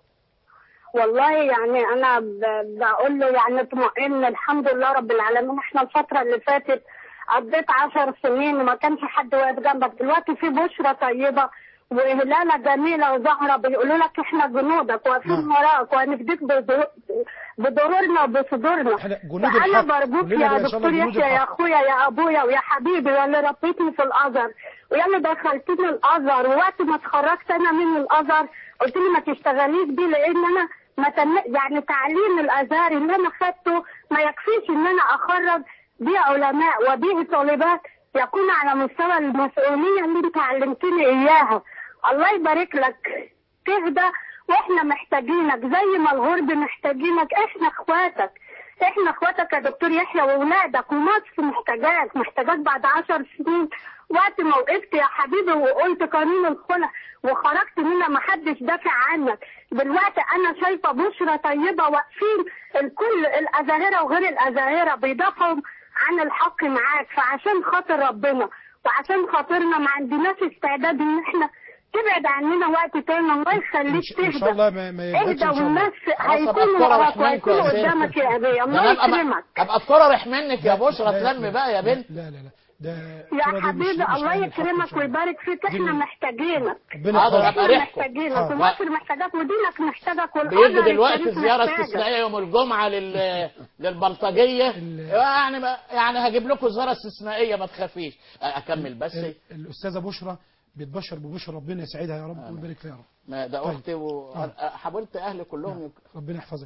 والله يعني أنا ب- بقول له يعني اطمئن الحمد لله رب العالمين احنا الفترة اللي فاتت قضيت عشر سنين وما كانش حد واقف جنبك دلوقتي في بشرة طيبة وهلالة جميلة وزهرة بيقولوا لك احنا جنودك واقفين نعم. وراك وهنفديك بدرو- بدرورنا وبصدورنا احنا جنود فأنا الحق برجوك كلنا يا بقى إن شاء الله دكتور جنود يحيى يا الحق. اخويا يا ابويا ويا حبيبي يا اللي ربيتني في الازهر ويا اللي دخلتني الازهر ووقت ما اتخرجت انا من الازهر قلت لي ما تشتغليش بيه لان انا ما تم... يعني تعليم الازهر اللي انا خدته ما يكفيش ان انا اخرج بيه علماء وبيه طالبات يكون على مستوى المسؤوليه اللي انت علمتني اياها الله يبارك لك تهدى واحنا محتاجينك زي ما الغرب محتاجينك احنا اخواتك احنا اخواتك يا دكتور يحيى واولادك ومصر محتاجاك محتاجاك بعد عشر سنين وقت ما وقفت يا حبيبي وقلت قانون الخلع وخرجت منها ما حدش دافع عنك دلوقتي انا شايفه بشرى طيبه واقفين الكل الازاهره وغير الازاهره بيدافعوا عن الحق معاك فعشان خاطر ربنا وعشان خاطرنا ما عندناش استعداد ان احنا تبعد عننا وقت تاني الله يخليك إن- ان شاء تهدى الله ما, ما يبعدش اهدى ان شاء الله والناس خلاص أبقى هيكونوا أذكرها وراك رحمنكم يا وهيكونوا سيدي. قدامك يا ابي ده الله انا ابقى يكرمك ابقى اتفرج منك يا بشرى لا- تلم لا- بقى يا بنت لا لا لا ده يا الصورة دي مش- حبيبي مش الله أهل الحق إن يكرمك شاء الله. ويبارك فيك احنا دين- محتاجينك ربنا حاضر، يحفظك. أبقى احنا ريحكم. محتاجينك حاضر. ومصر محتاجاك ودينك محتاجك بيجي والأزهر دلوقتي الشريف زياره محتاجك. استثنائيه يوم الجمعه لل... للبلطجيه ال- يعني ما... يعني هجيب لكم زياره استثنائيه ما تخافيش اكمل بس ال- الاستاذه بشرى بتبشر ببشرى ربنا يسعدها يا رب ويبارك فيها يا رب ما ده طيب. اختي وحاولت اهلي كلهم يك- ربنا يحفظك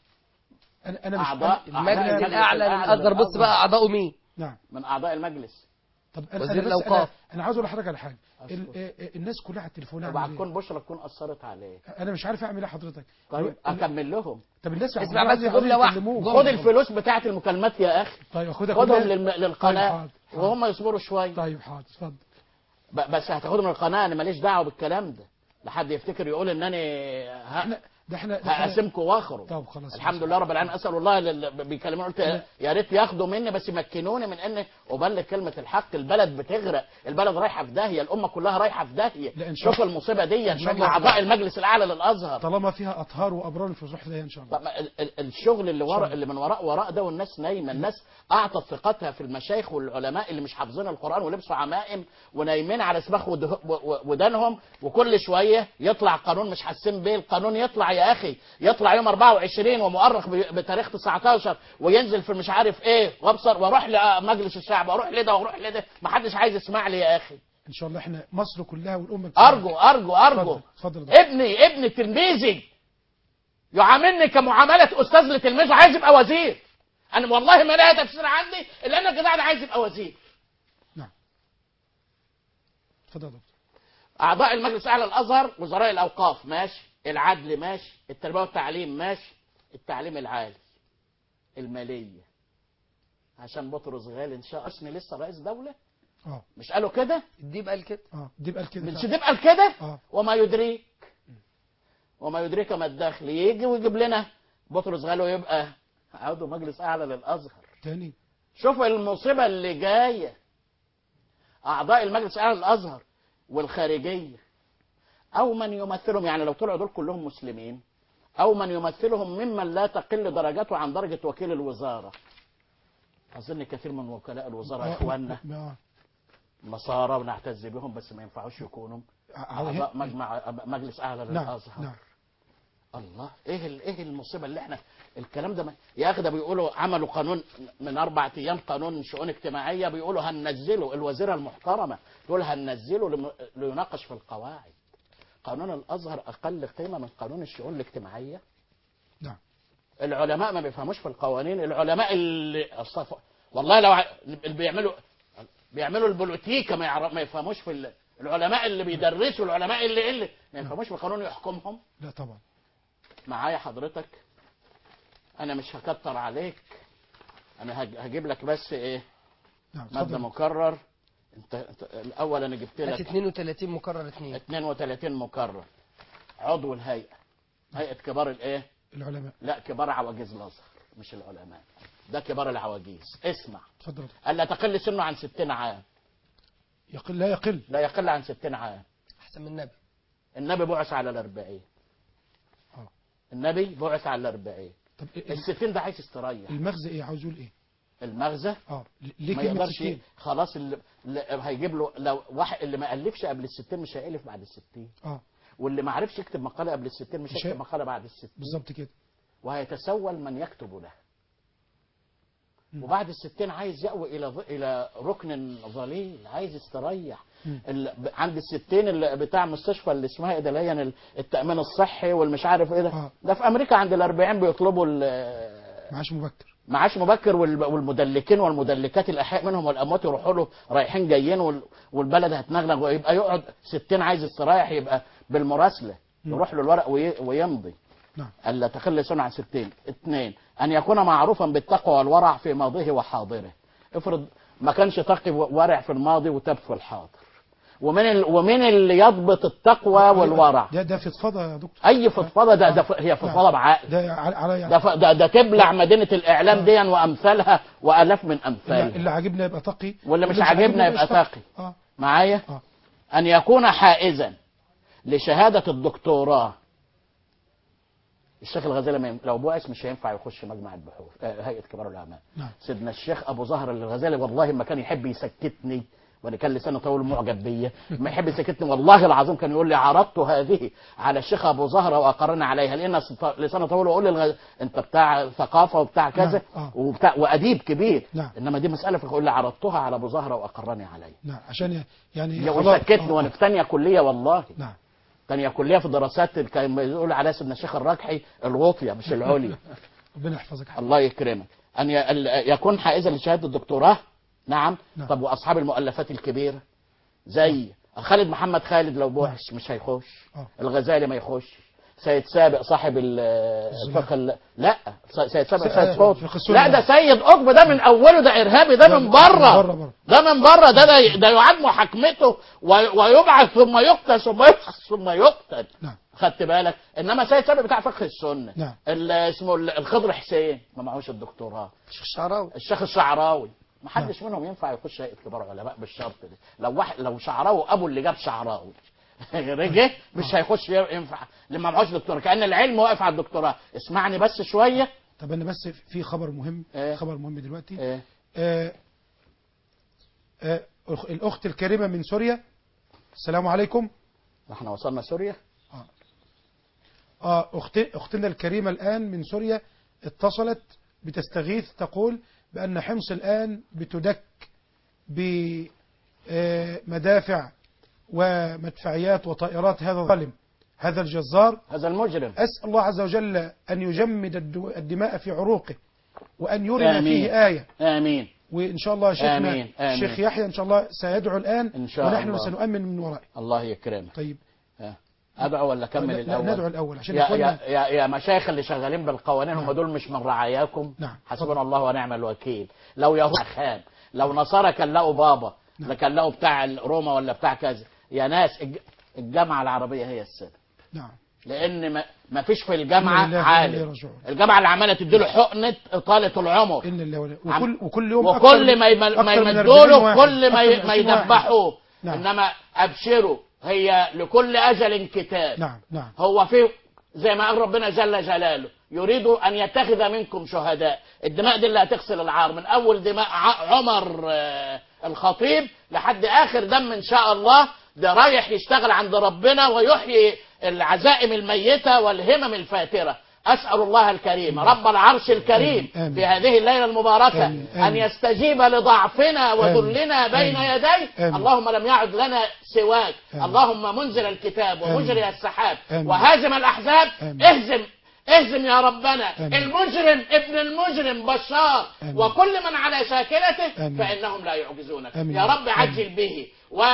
انا انا مش أعضاء- أنا- أعضاء المجلس المجلس الأعلى الأعلى للأزهر بص بقى أعضاؤه مين نعم من اعضاء المجلس طب انا وزير أنا بس الأوقاف. انا, أنا عاوز اقول لحضرتك على حاجه ال- آه، آه، الناس كلها على التليفون طب أعمل إيه؟ هتكون بشرى تكون اثرت عليه انا مش عارف اعمل ايه حضرتك طيب ال- اكمل لهم طب الناس اسمع عاوزين- بس عاوزين جملة واحدة. يكلموك. جملة. خد الفلوس بتاعت المكالمات يا اخي طيب خدها خدهم خدها. للم... طيب للقناه حاضر، حاضر. وهم يصبروا شويه طيب حاضر اتفضل ب- بس هتاخدهم من القناه انا ماليش دعوه بالكلام ده لحد يفتكر يقول ان انا ه... احنا ده احنا ده احنا- هقسمكم واخرج طب خلاص الحمد لله رب العالمين اسال الله لل- بيكلموني قلت يا ريت ياخدوا مني بس يمكنوني من ان ابلغ كلمه الحق البلد بتغرق البلد رايحه في داهيه الامه كلها رايحه في داهيه لا، إن شاء شوف المصيبه دي شاء الله. اعضاء المجلس الاعلى للازهر طالما فيها اطهار وابرار في صحفه ان شاء الله طب ال- ال- الشغل اللي ورا اللي من وراء وراء ده والناس نايمه الناس اعطت ثقتها في المشايخ والعلماء اللي مش حافظين القران ولبسوا عمائم ونايمين على سباخ ود- و- و- ودانهم وكل شويه يطلع قانون مش حاسين بيه القانون يطلع يا اخي يطلع يوم 24 ومؤرخ ب- بتاريخ 19 وينزل في مش عارف ايه وابصر واروح لمجلس الشعب واروح لده واروح لده ما حدش عايز يسمع لي يا اخي ان شاء الله احنا مصر كلها والامه بتاعتنا. ارجو ارجو ارجو اتفضل اتفضل يا دكتور. ابني ابني تلميذي يعاملني كمعامله استاذ لتلميذه عايز يبقى وزير انا والله ما لها تفسير عندي الا انا كده انا عايز يبقى وزير اتفضل يا دكتور اعضاء المجلس الاعلى الازهر وزراء الاوقاف ماشي العدل ماشي التربيه والتعليم ماشي التعليم العالي الماليه عشان بطرس غالي ان شاء الله لسه رئيس دوله اه مش قالوا كده الديب قال كده اه دي بقى كده من فعلا. شديد قال كده اه وما يدريك وما يدريك ما الدخل يجي ويجيب لنا بطرس غالي ويبقى عضو مجلس اعلى للازهر تاني شوف المصيبه اللي جايه اعضاء المجلس الاعلى للازهر والخارجيه او من يمثلهم يعني لو طلعوا دول كلهم مسلمين او من يمثلهم ممن لا تقل درجته عن درجه وكيل الوزاره اظن كثير من وكلاء الوزاره آه، اخواننا آه. نصارى ونعتز بهم بس ما ينفعوش يكونوا اعضاء مجمع مجلس اعلى نعم للازهر نعم الله ايه ال- ايه المصيبه اللي احنا الكلام ده ما يا اخي ده بيقولوا عملوا قانون من اربع ايام قانون شؤون اجتماعيه بيقولوا هننزله الوزيره المحترمه تقول هننزله لم- ليناقش في القواعد قانون الازهر اقل قيمه من قانون الشؤون الاجتماعيه نعم العلماء ما بيفهموش في القوانين العلماء اللي الصف... والله لو ع- اللي بيعملوا بيعملوا البوليتيكا ما, يعرف... ما يفهموش في ال... العلماء اللي بيدرسوا العلماء اللي اللي ما يفهموش في القانون يحكمهم لا طبعا معايا حضرتك انا مش هكتر عليك انا هج- هجيب لك بس ايه نعم ماده اتفضل مكرر انت, انت الاول انا جبت هات لك 32 مكرر 2 32 مكرر عضو الهيئه هيئه كبار الايه العلماء لا كبار عواجيز الازهر مش العلماء ده كبار العواجيز اسمع اتفضل يا دكتور. الا تقل سنه عن 60 عام يقل لا يقل لا يقل عن 60 عام احسن من النبي النبي بعث على الأربعين آه. النبي بعث على الأربعين طب إيه- إيه- الستين ده عايز يستريح المغزى ايه عاوز يقول ايه المغزى اه ليه ما كلمه يقدرش ستين خلاص اللي اللي هيجيب له لو واحد اللي ما الفش قبل الستين مش هيالف بعد الستين اه واللي ما عرفش يكتب مقاله قبل الستين مش مش هيكتب هي- مقاله بعد الستين بالظبط كده وهيتسول من يكتب له مم. وبعد الستين عايز يأوي إلى ظ- إلى ركن ظليل عايز يستريح مم. ال- ب- عند الستين اللي بتاع مستشفى اللي اسمها ايه ده اللي هي ال- التأمين الصحي والمش عارف ايه ده آه. ده في أمريكا عند الأربعين بيطلبوا ال- معاش مبكر معاش مبكر وال- والمدلكين والمدلكات الأحياء منهم والأموات يروحوا له رايحين جايين وال- والبلد هتنغنغ ويبقى يقعد ستين عايز يستريح يبقى بالمراسلة مم. يروح له الورق وي- ويمضي نعم ألا تقل سنة عن ستين اثنين أن يكون معروفا بالتقوى والورع في ماضيه وحاضره افرض ما كانش تقي ورع في الماضي وتاب في الحاضر ومن ال... ومن اللي يضبط التقوى والورع ده ده فضفضه يا دكتور اي فضفضه ده, ده ف- هي فضفضه بعقل ده على على يعني ده, ف... ده, ده تبلع مدينه الاعلام دي وامثالها والاف من اللي, امثالها اللي عاجبنا يبقى تقي واللي مش عاجبنا يبقى تقي اه معايا اه أن يكون حائزا لشهادة الدكتوراه الشيخ الغزالي ما ين- لو بعث مش هينفع يخش مجمع البحوث آه، هيئة كبار العلماء نعم. سيدنا الشيخ أبو زهر الغزالي والله ما كان يحب يسكتني وانا كان لسانه طويل معجب بيا ما يحب يسكتني والله العظيم كان يقول لي عرضت هذه على الشيخ ابو زهره واقرنا عليها لان ست- لسانه طويل ويقول لي الغ... انت بتاع ثقافه وبتاع كذا نعم. آه. وبتاع واديب كبير نعم. انما دي مساله فيقول لي عرضتها على ابو زهره واقرني عليها نعم عشان ي- يعني وسكتني آه، وانا في ثانيه كليه والله نعم ثانيه كليه في دراسات ال- كان بيقول عليها سيدنا الشيخ الراكحي الغوطيه مش العليا ربنا يحفظك يا حبيبي. الله يكرمك ان ي- ال- يكون حائزا لشهاده الدكتوراه نعم نعم. طب واصحاب المؤلفات الكبيره زي خالد محمد خالد لو بعث مش هيخش آه. الغزالي ما يخش سيد سابق صاحب ال- الفقه ال- لا سيد سابق س- سيد آه، صوت فقه السنة. لا ده سيد قطب ده من اوله ده ارهابي ده من بره بره بره ده من بره ده ده, ده يعاد محاكمته و- ويبعث ثم يقتل ثم يبعث ثم يقتل نعم خدت بالك انما سيد سابق بتاع فقه السنه نعم. ال- اسمه ال- الخضر حسين ما معهوش الدكتوراه الشيخ الشعراوي الشيخ الشعراوي ما حدش منهم ينفع يخش هيئه كبار علماء بالشرط ده لو واحد لو شعراوي ابو اللي جاب شعراوي رجع مش هيخش ينفع لما معهوش دكتوراه كان العلم واقف على الدكتوراه اسمعني بس شويه طب انا بس في خبر مهم إيه؟ خبر مهم دلوقتي إيه؟ آه آه الأخ- الاخت الكريمه من سوريا السلام عليكم احنا وصلنا سوريا آه أخت... أختنا الكريمة الآن من سوريا اتصلت بتستغيث تقول بأن حمص الآن بتدك بمدافع ومدفعيات وطائرات هذا الظالم هذا الجزار هذا المجرم أسأل الله عز وجل أن يجمد الدو- الدماء في عروقه وأن يرنا آمين. فيه آية آمين وإن شاء الله شيخنا آمين. آمين. الشيخ يحيى إن شاء الله سيدعو الآن إن شاء ونحن الله. سنؤمن من ورائه الله يكرمك طيب ها. أدعو ولا أكمل لا- لا، الأول ندعو الأول عشان يا, إخواننا يا, يا, يا مشايخ اللي شغالين بالقوانين هم نعم. دول مش من رعاياكم نعم. حسبنا الله ونعم الوكيل لو يهود خان لو نصارى كان لقوا بابا نعم. لا كان لقوا بتاع روما ولا بتاع كذا يا ناس الج- الجامعة العربية هي السبب نعم لأن ما, ما فيش في إنا الجامعة لله وإنا إليه عالم راجعون. الجامعة اللي عمالة تديله حقنة إطالة العمر إن الله ولا عم- وكل وكل يوم وكل أكثر- ما يم- ما أكثر من يمدوا 40 له واحد. كل ما أكثر ي- من ما 20 واحد. يدبحوه نعم. انما ابشروا هي لكل اجل كتاب نعم نعم هو في زي ما قال ربنا جل جلاله يريد ان يتخذ منكم شهداء الدماء دي اللي هتغسل العار من اول دماء ع- عمر آه، الخطيب لحد اخر دم ان شاء الله ده رايح يشتغل عند ربنا ويحيي العزائم الميته والهمم الفاتره اسال الله الكريم رب العرش الكريم آمين. آمين. في هذه الليله المباركه آمين. ان آمين. يستجيب لضعفنا وذلنا بين آمين. يديه آمين. اللهم لم يعد لنا سواك آمين. اللهم منزل الكتاب ومجري السحاب آمين. وهازم الاحزاب آمين. اهزم اهزم يا ربنا آمين. المجرم ابن المجرم بشار آمين. وكل من على شاكلته آمين. فانهم لا يعجزونك آمين. يا رب عجل آمين. به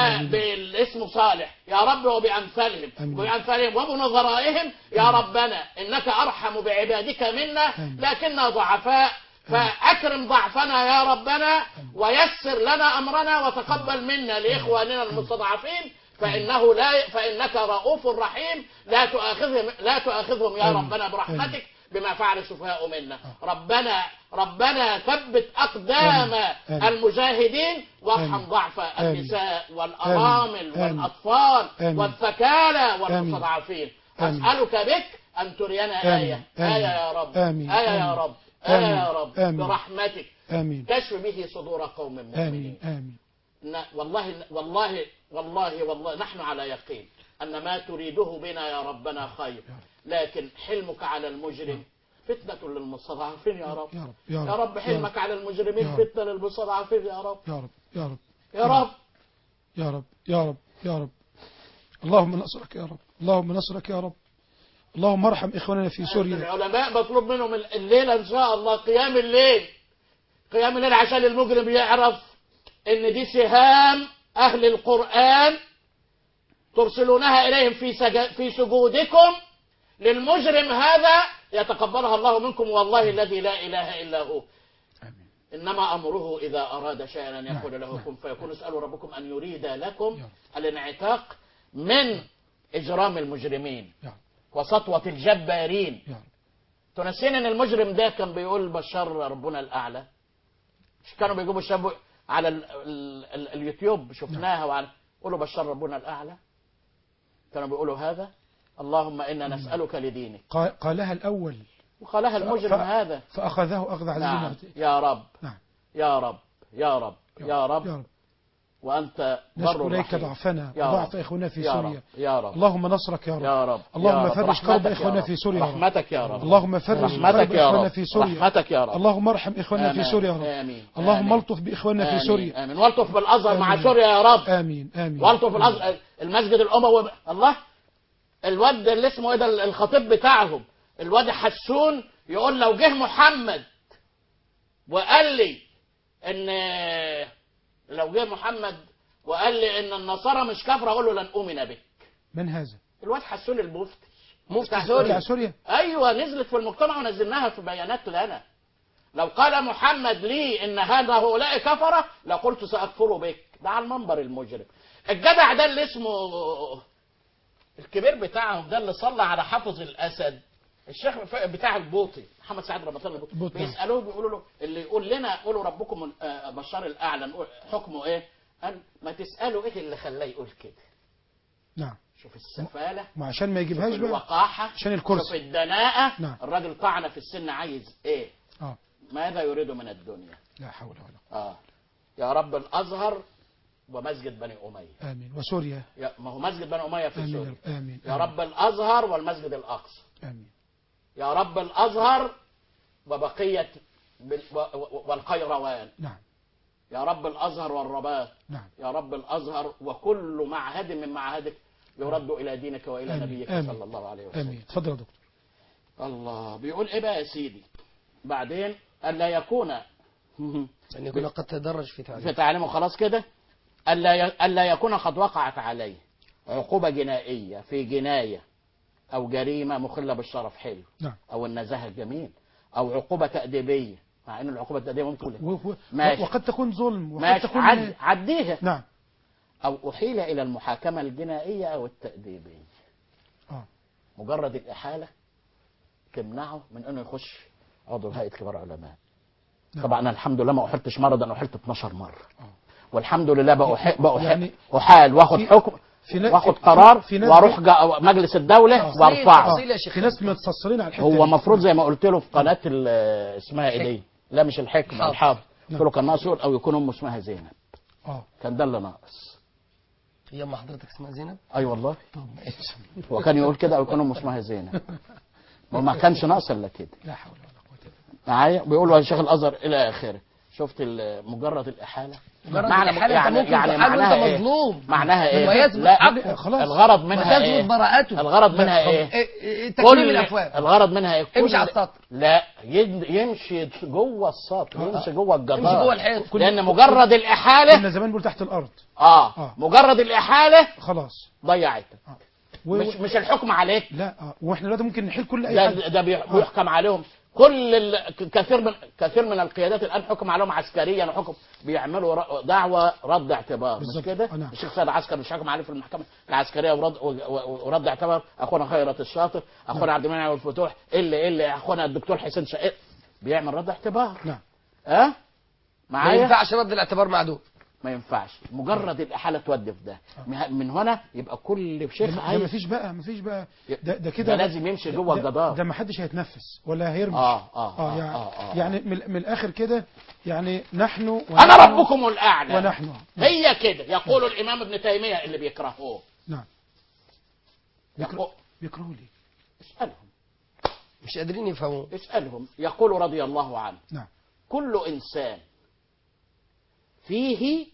وبالاسم صالح يا رب وبامثالهم آمين. وبامثالهم وبنظرائهم يا ربنا انك ارحم بعبادك منا آمين. لكننا ضعفاء فاكرم ضعفنا يا ربنا ويسر لنا امرنا وتقبل منا لاخواننا المستضعفين فانه لا فانك رؤوف رحيم لا تؤاخذهم لا تؤاخذهم يا آمين. ربنا برحمتك بما فعل السفهاء منا ربنا ربنا ثبت اقدام آمين. المجاهدين وارحم آمين. ضعف آمين. النساء والارامل آمين. والاطفال آمين. والثكالى والمستضعفين آمين. اسالك بك ان ترينا آمين. ايه آمين. ايه يا رب آمين. ايه يا آمين. رب ايه آمين. يا رب آمين. برحمتك آمين تشفي به صدور قوم مؤمنين آمين آمين ن- والله والله والله والله نحن على يقين أن ما تريده بنا يا ربنا خير لكن حلمك على المجرم فتنة للمستضعفين يا رب يا رب يا يا رب رب حلمك على المجرمين يا رب. فتنة للمستضعفين يا رب يا رب يا رب يا رب يا رب يا رب يا رب اللهم نصرك يا رب اللهم نصرك يا رب اللهم ارحم إخواننا في سوريا العلماء مطلوب منهم الليلة إن شاء الله قيام الليل قيام الليل عشان المجرم يعرف إن دي سهام أهل القرآن ترسلونها إليهم في سج... في سجودكم للمجرم هذا يتقبلها الله منكم والله الذي لا إله إلا هو آمين إنما أمره إذا أراد شيئا أن نعم، يقول له نعم. كن فيكون اسألوا ربكم أن يريد لكم يا رب. الانعتاق من إجرام المجرمين يا رب وسطوة الجبارين يا رب تنسين ان المجرم ده كان بيقول بشار ربنا الاعلى مش كانوا بيجيبوا الشاب على ال ال ال اليوتيوب شفناها وعلى قولوا بشار ربنا الاعلى كانوا بيقولوا هذا اللهم انا نسالك لدينك قا- قالها الأول وقالها المجرم ف- هذا فأخذه أخذ عزيز نعم نعم. يا رب نعم يا رب يا رب يا رب يا رب وانت نشكو بر إليك رحيم. ضعفنا يا وضعف رب. إخواننا في يا سوريا رب يا رب اللهم نصرك يا رب يا رب اللهم يا رب. فرج كرب رحمتك يا إخواننا رب. في سوريا يا رب. رحمتك يا رب اللهم فرج رحمتك كرب يا إخواننا رب في سوريا رحمتك يا رب اللهم ارحم إخواننا في آمين. سوريا يا رب آمين. اللهم آمين. الطف بإخواننا في آمين. سوريا امين والطف بالازهر مع آمين. سوريا يا رب آمين آمين والطف الازهر المسجد الاموي الله الواد اللي اسمه ايه ده الخطيب بتاعهم الواد حسون يقول لو جه محمد وقال لي ان لو جه محمد وقال لي ان النصارى مش كافره اقول له لن اؤمن بك من هذا الواد حسون المفتي مفتي بتاع سوريا. بتاع سوريا ايوه نزلت في المجتمع ونزلناها في بيانات لنا لو قال محمد لي ان هذا هؤلاء كفره لقلت ساكفر بك ده على المنبر المجرم الجدع ده اللي اسمه الكبير بتاعهم ده اللي صلى على حافظ الاسد الشيخ بتاع البوطي محمد سعد رمضان البوطي بوطي. بيسالوه بيقولوا له اللي يقول لنا قولوا ربكم آه، بشار الاعلى نقول حكمه ايه؟ قال ما تسالوا ايه اللي خلاه يقول كده نعم شوف السفاله ما عشان ما شوف يجيبهاش بقى الوقاحه عشان الكرسي. شوف الدناءه نعم. الراجل طعن في السن عايز ايه اه ماذا يريد من الدنيا لا حول ولا قوة اه يا رب الازهر ومسجد بني اميه آمين وسوريا يا ما هو مسجد بني اميه في آمين سوريا آمين يا رب الازهر والمسجد الاقصى امين يا رب الازهر وبقيه بال- و- و- والقيروان نعم يا رب الازهر والرباط نعم يا رب الازهر وكل معهد من معاهدك يرد الى دينك والى آمين. نبيك آمين. صلى الله عليه وسلم امين اتفضل يا دكتور الله بيقول ايه بقى يا سيدي بعدين الا يكون أن يكون قد تدرج في تعليم في تعليمه خلاص كده الا ي- الا يكون قد وقعت عليه عقوبه جنائيه في جنايه او جريمه مخله بالشرف حلو نعم او النزاهه الجميل او عقوبه تاديبيه مع ان العقوبه التاديبيه ممكن و- و- ماشي. وقد تكون ظلم وقد ماشي تكون عد عديها نعم او احيل الى المحاكمه الجنائيه او التاديبيه اه مجرد الاحاله تمنعه من انه يخش عضو هيئه كبار علماء نعم. طبعا أنا الحمد لله ما احلتش مره ده انا احلت 12 مره آه. والحمد لله بقى بقى يعني احال واخد في- حكم في نا- واخد في- قرار في ناس واروح جا- مجلس الدوله آه. وارفعه تفصيل يا شيخ في ناس متصلين على الحته هو دي. مفروض زي ما قلت له في قناه ال- اسمها ايه دي لا مش الحكمه الحافظ. الحافظ قلت نعم. له كان ناقص يقول او يكون امه اسمها زينب اه كان ده اللي ناقص هي أم حضرتك اسمها زينب اي والله طب ماشي هو كان يقول كده او يكون امه اسمها زينب وما كانش ناقص الا كده لا حول ولا قوه الا بالله معايا بيقولوا يا شيخ الازهر الى اخره شفت ال- مجرد الاحاله مجرد معنى- الحالة أنت ممكن تحاول معناها وأنت ايه مظلوم معناها ايه ويثبت لا حقه. خلاص. الغرض منها وتثبت ايه براءته الغرض منها ايه إيه، تكريم كل الأفواه الغرض منها ايه كل- امشي على السطر. لا ين- يمشي جوه السطر يمشي جوه الجدار امشي جوه الحيط لان مجرد الاحاله كنا زمان بنقول تحت الارض اه آه. مجرد الاحاله خلاص ضيعتك و... مش مش الحكم عليك لا اه واحنا دلوقتي ممكن نحل كل اي ده حاجه ده بي- بيحكم عليهم كل ال... كثير من كثير من القيادات الان حكم عليهم عسكريا وحكم بيعملوا ر... دعوه رد اعتبار مش بالظبط. كده؟ آه، نعم. الشيخ سيد عسكر مش حكم عليه في المحكمه العسكريه ورد و... و... ورد اعتبار اخونا خيرت الشاطر اخونا عبد المنعم الفتوح اللي اللي اخونا الدكتور حسين شقيق بيعمل رد اعتبار نعم ها؟ ما معايا؟ ينفعش رد الاعتبار مع دول ما ينفعش مجرد الاحاله تودي في ده من هنا يبقى كل ده, شيخ ده عايز مفيش بقى مفيش بقى ده, ده ده كده لازم يمشي جوه ده- الجدار ده ما حدش هيتنفس ولا هيرمش آه، آه، اه آه، يعني, آه، آه. يعني من, من الاخر كده يعني نحن ونحن انا ربكم الاعلى ونحن هي كده يقول الامام ابن تيميه اللي بيكرهوه نعم يقول بيكره- بيكرهوا ليه اسالهم مش قادرين يفهموا اسالهم يقول رضي الله عنه نعم كل انسان فيه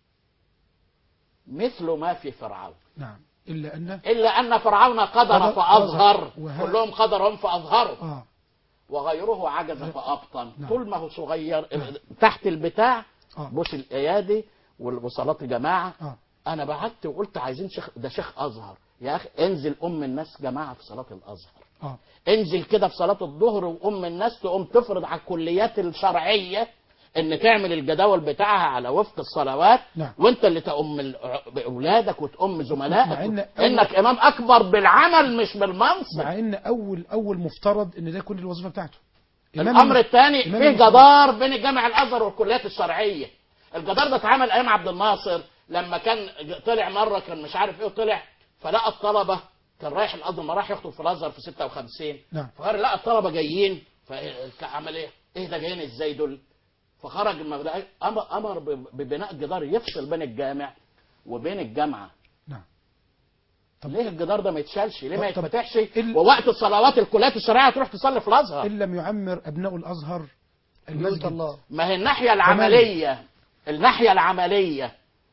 مثل ما في فرعون نعم الا ان الا ان فرعون قدر قدر- فاظهر وه- كلهم قدرهم فاظهروا اه وغيره عجز فابطن نعم. طول ما هو صغير تحت البتاع اه بوس الايادي وصلاه الجماعه اه انا بعت وقلت عايزين شيخ ده شيخ ازهر يا اخي انزل ام الناس جماعه في صلاه الازهر اه انزل كده في صلاه الظهر وام الناس تقوم تفرض على الكليات الشرعيه ان تعمل الجداول بتاعها على وفق الصلوات نعم. وانت اللي تؤم ال- باولادك وتؤم مع زملائك إن- انك امام اكبر بالعمل مش بالمنصب مع ان اول اول مفترض ان ده يكون الوظيفه بتاعته إمام الامر الم- الثاني إمام فيه المسلمين. جدار بين الجامع الازهر والكليات الشرعيه الجدار ده اتعمل ايام عبد الناصر لما كان طلع مره كان مش عارف ايه وطلع فلقى الطلبه كان رايح الازهر ما راح يخطب في الازهر في 56 نعم فقال لقى الطلبه جايين فعمل ايه؟ ايه ده جايين ازاي دول؟ فخرج المبدأ امر امر ب- ببناء جدار يفصل بين الجامع وبين الجامعه نعم طب ليه الجدار ده ما يتشالش؟ ليه ما طب- يتفتحش؟ ال- ووقت الصلوات الكليات الشرعيه تروح تصلي في الازهر ان لم يعمر ابناء الازهر مسجد المسجد الله ما هي الناحية العملية الناحية العملية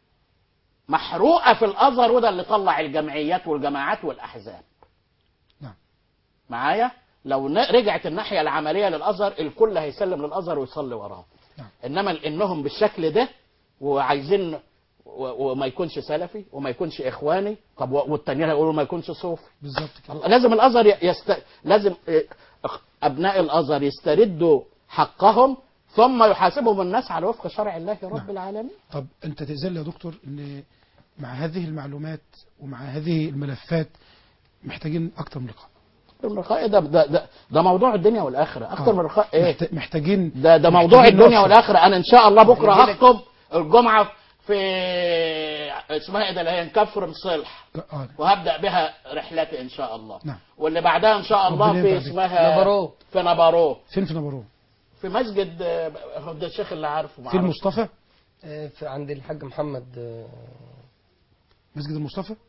محروقة في الأزهر وده اللي طلع الجمعيات والجماعات والأحزاب نعم. معايا لو ن- رجعت الناحية العملية للأزهر الكل هيسلم للأزهر ويصلي وراه نعم. إنما إنهم بالشكل ده وعايزين و- وما يكونش سلفي وما يكونش إخواني طب و- والتانيين هيقولوا ما يكونش صوفي بالظبط كده لازم الازهر ي- يست... لازم إيه، أخ- ابناء الازهر يستردوا حقهم ثم يحاسبهم الناس على وفق شرع الله رب نعم. العالمين طب انت تأذن يا دكتور ان مع هذه المعلومات ومع هذه الملفات محتاجين اكتر من لقاء اللقاء ده ده ده, ده موضوع الدنيا والاخره اكتر آه. من لقاء ايه محت- محتاجين ده ده موضوع محتاجين الدنيا نشر. والاخره انا ان شاء الله بكره هيجيلك- هخطب الجمعه في اسمها ايه ده اللي هي كفر مصلح آه. وهبدا بها رحلتي ان شاء الله نعم. واللي بعدها ان شاء الله ربنا في ينفع بك. اسمها نبرو. في نبارو فين في نبرو في مسجد آه، هو ده الشيخ اللي عارفه في معرفش. المصطفى آه، في عند الحاج محمد آه، مسجد المصطفى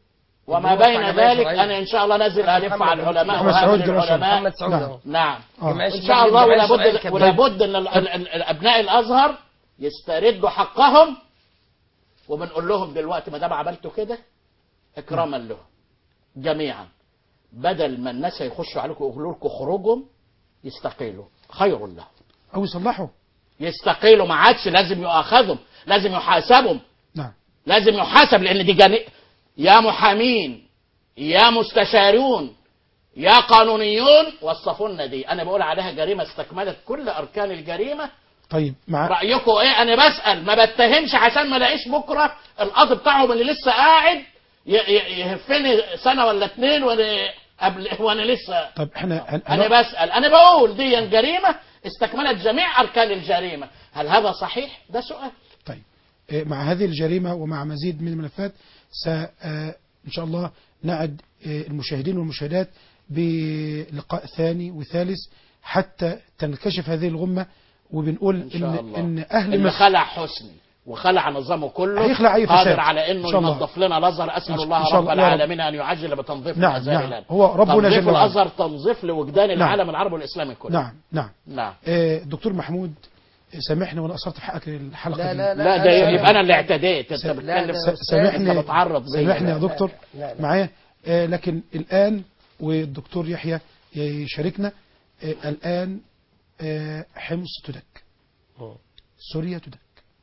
وما اللي هو بين جمعية ذلك شرعية. انا ان شاء الله نازل الف محمد على العلماء محمد سعود وهامل جمال العلماء محمد سعود نعم. أهو. نعم آه. جمعية ان شباب شاء الله الجمعية ولابد الشرعية الكبيرة. ولابد ان ال- ال- ال- ابناء الازهر يستردوا حقهم وبنقول لهم دلوقتي ما دام عملتوا كده اكراما لهم جميعا بدل ما الناس هيخشوا عليكم ويقولوا لكم خروجهم يستقيلوا خير لهم أو يصلحوا يستقيلوا ما عادش لازم يؤاخذهم لازم يحاسبهم نعم لازم يحاسب لان دي جاني يا محامين يا مستشارون يا قانونيون وصفوا لنا دي انا بقول عليها جريمه استكملت كل اركان الجريمه طيب مع رايكم ايه انا بسال ما بتهمش عشان ما الاقيش بكره القاضي بتاعهم اللي لسه قاعد ي- ي- يهفني سنه ولا اتنين وانا قبل وانا لسه طب احنا هن- انا هن- بسال انا بقول دي جريمه استكملت جميع اركان الجريمه هل هذا صحيح ده سؤال طيب آه، مع هذه الجريمة ومع مزيد من الملفات س آه، إن شاء الله نعد آه، المشاهدين والمشاهدات بلقاء ثاني وثالث حتى تنكشف هذه الغمة وبنقول ان شاء إن, الله إن أهل اللي مصر خلع حسني وخلع نظامه كله هيخلع أي فساد. قادر على إن انه شاء الله. ينظف لنا الازهر اسال إن الله شاء رب الله. يا رب. العالمين ان يعجل بتنظيف نعم، الازهر نعم. لنا هو ربنا تنظيف جل وعلا. الازهر تنظيف لوجدان نعم. العالم العربي والاسلامي كله نعم نعم نعم آه، دكتور محمود آه، سامحني وانا قصرت في حقك الحلقه لا دي. لا لا ده يبقى انا اللي اعتديت انت لا، بتتكلم ده س- أستاذ. سامحني انت بتعرض بيا. سامحني يا لا، لا، دكتور لا، لا. معايا آه، لكن الآن والدكتور يحيى يشاركنا آه، الآن آه، حمص تدك مم. سوريا تدك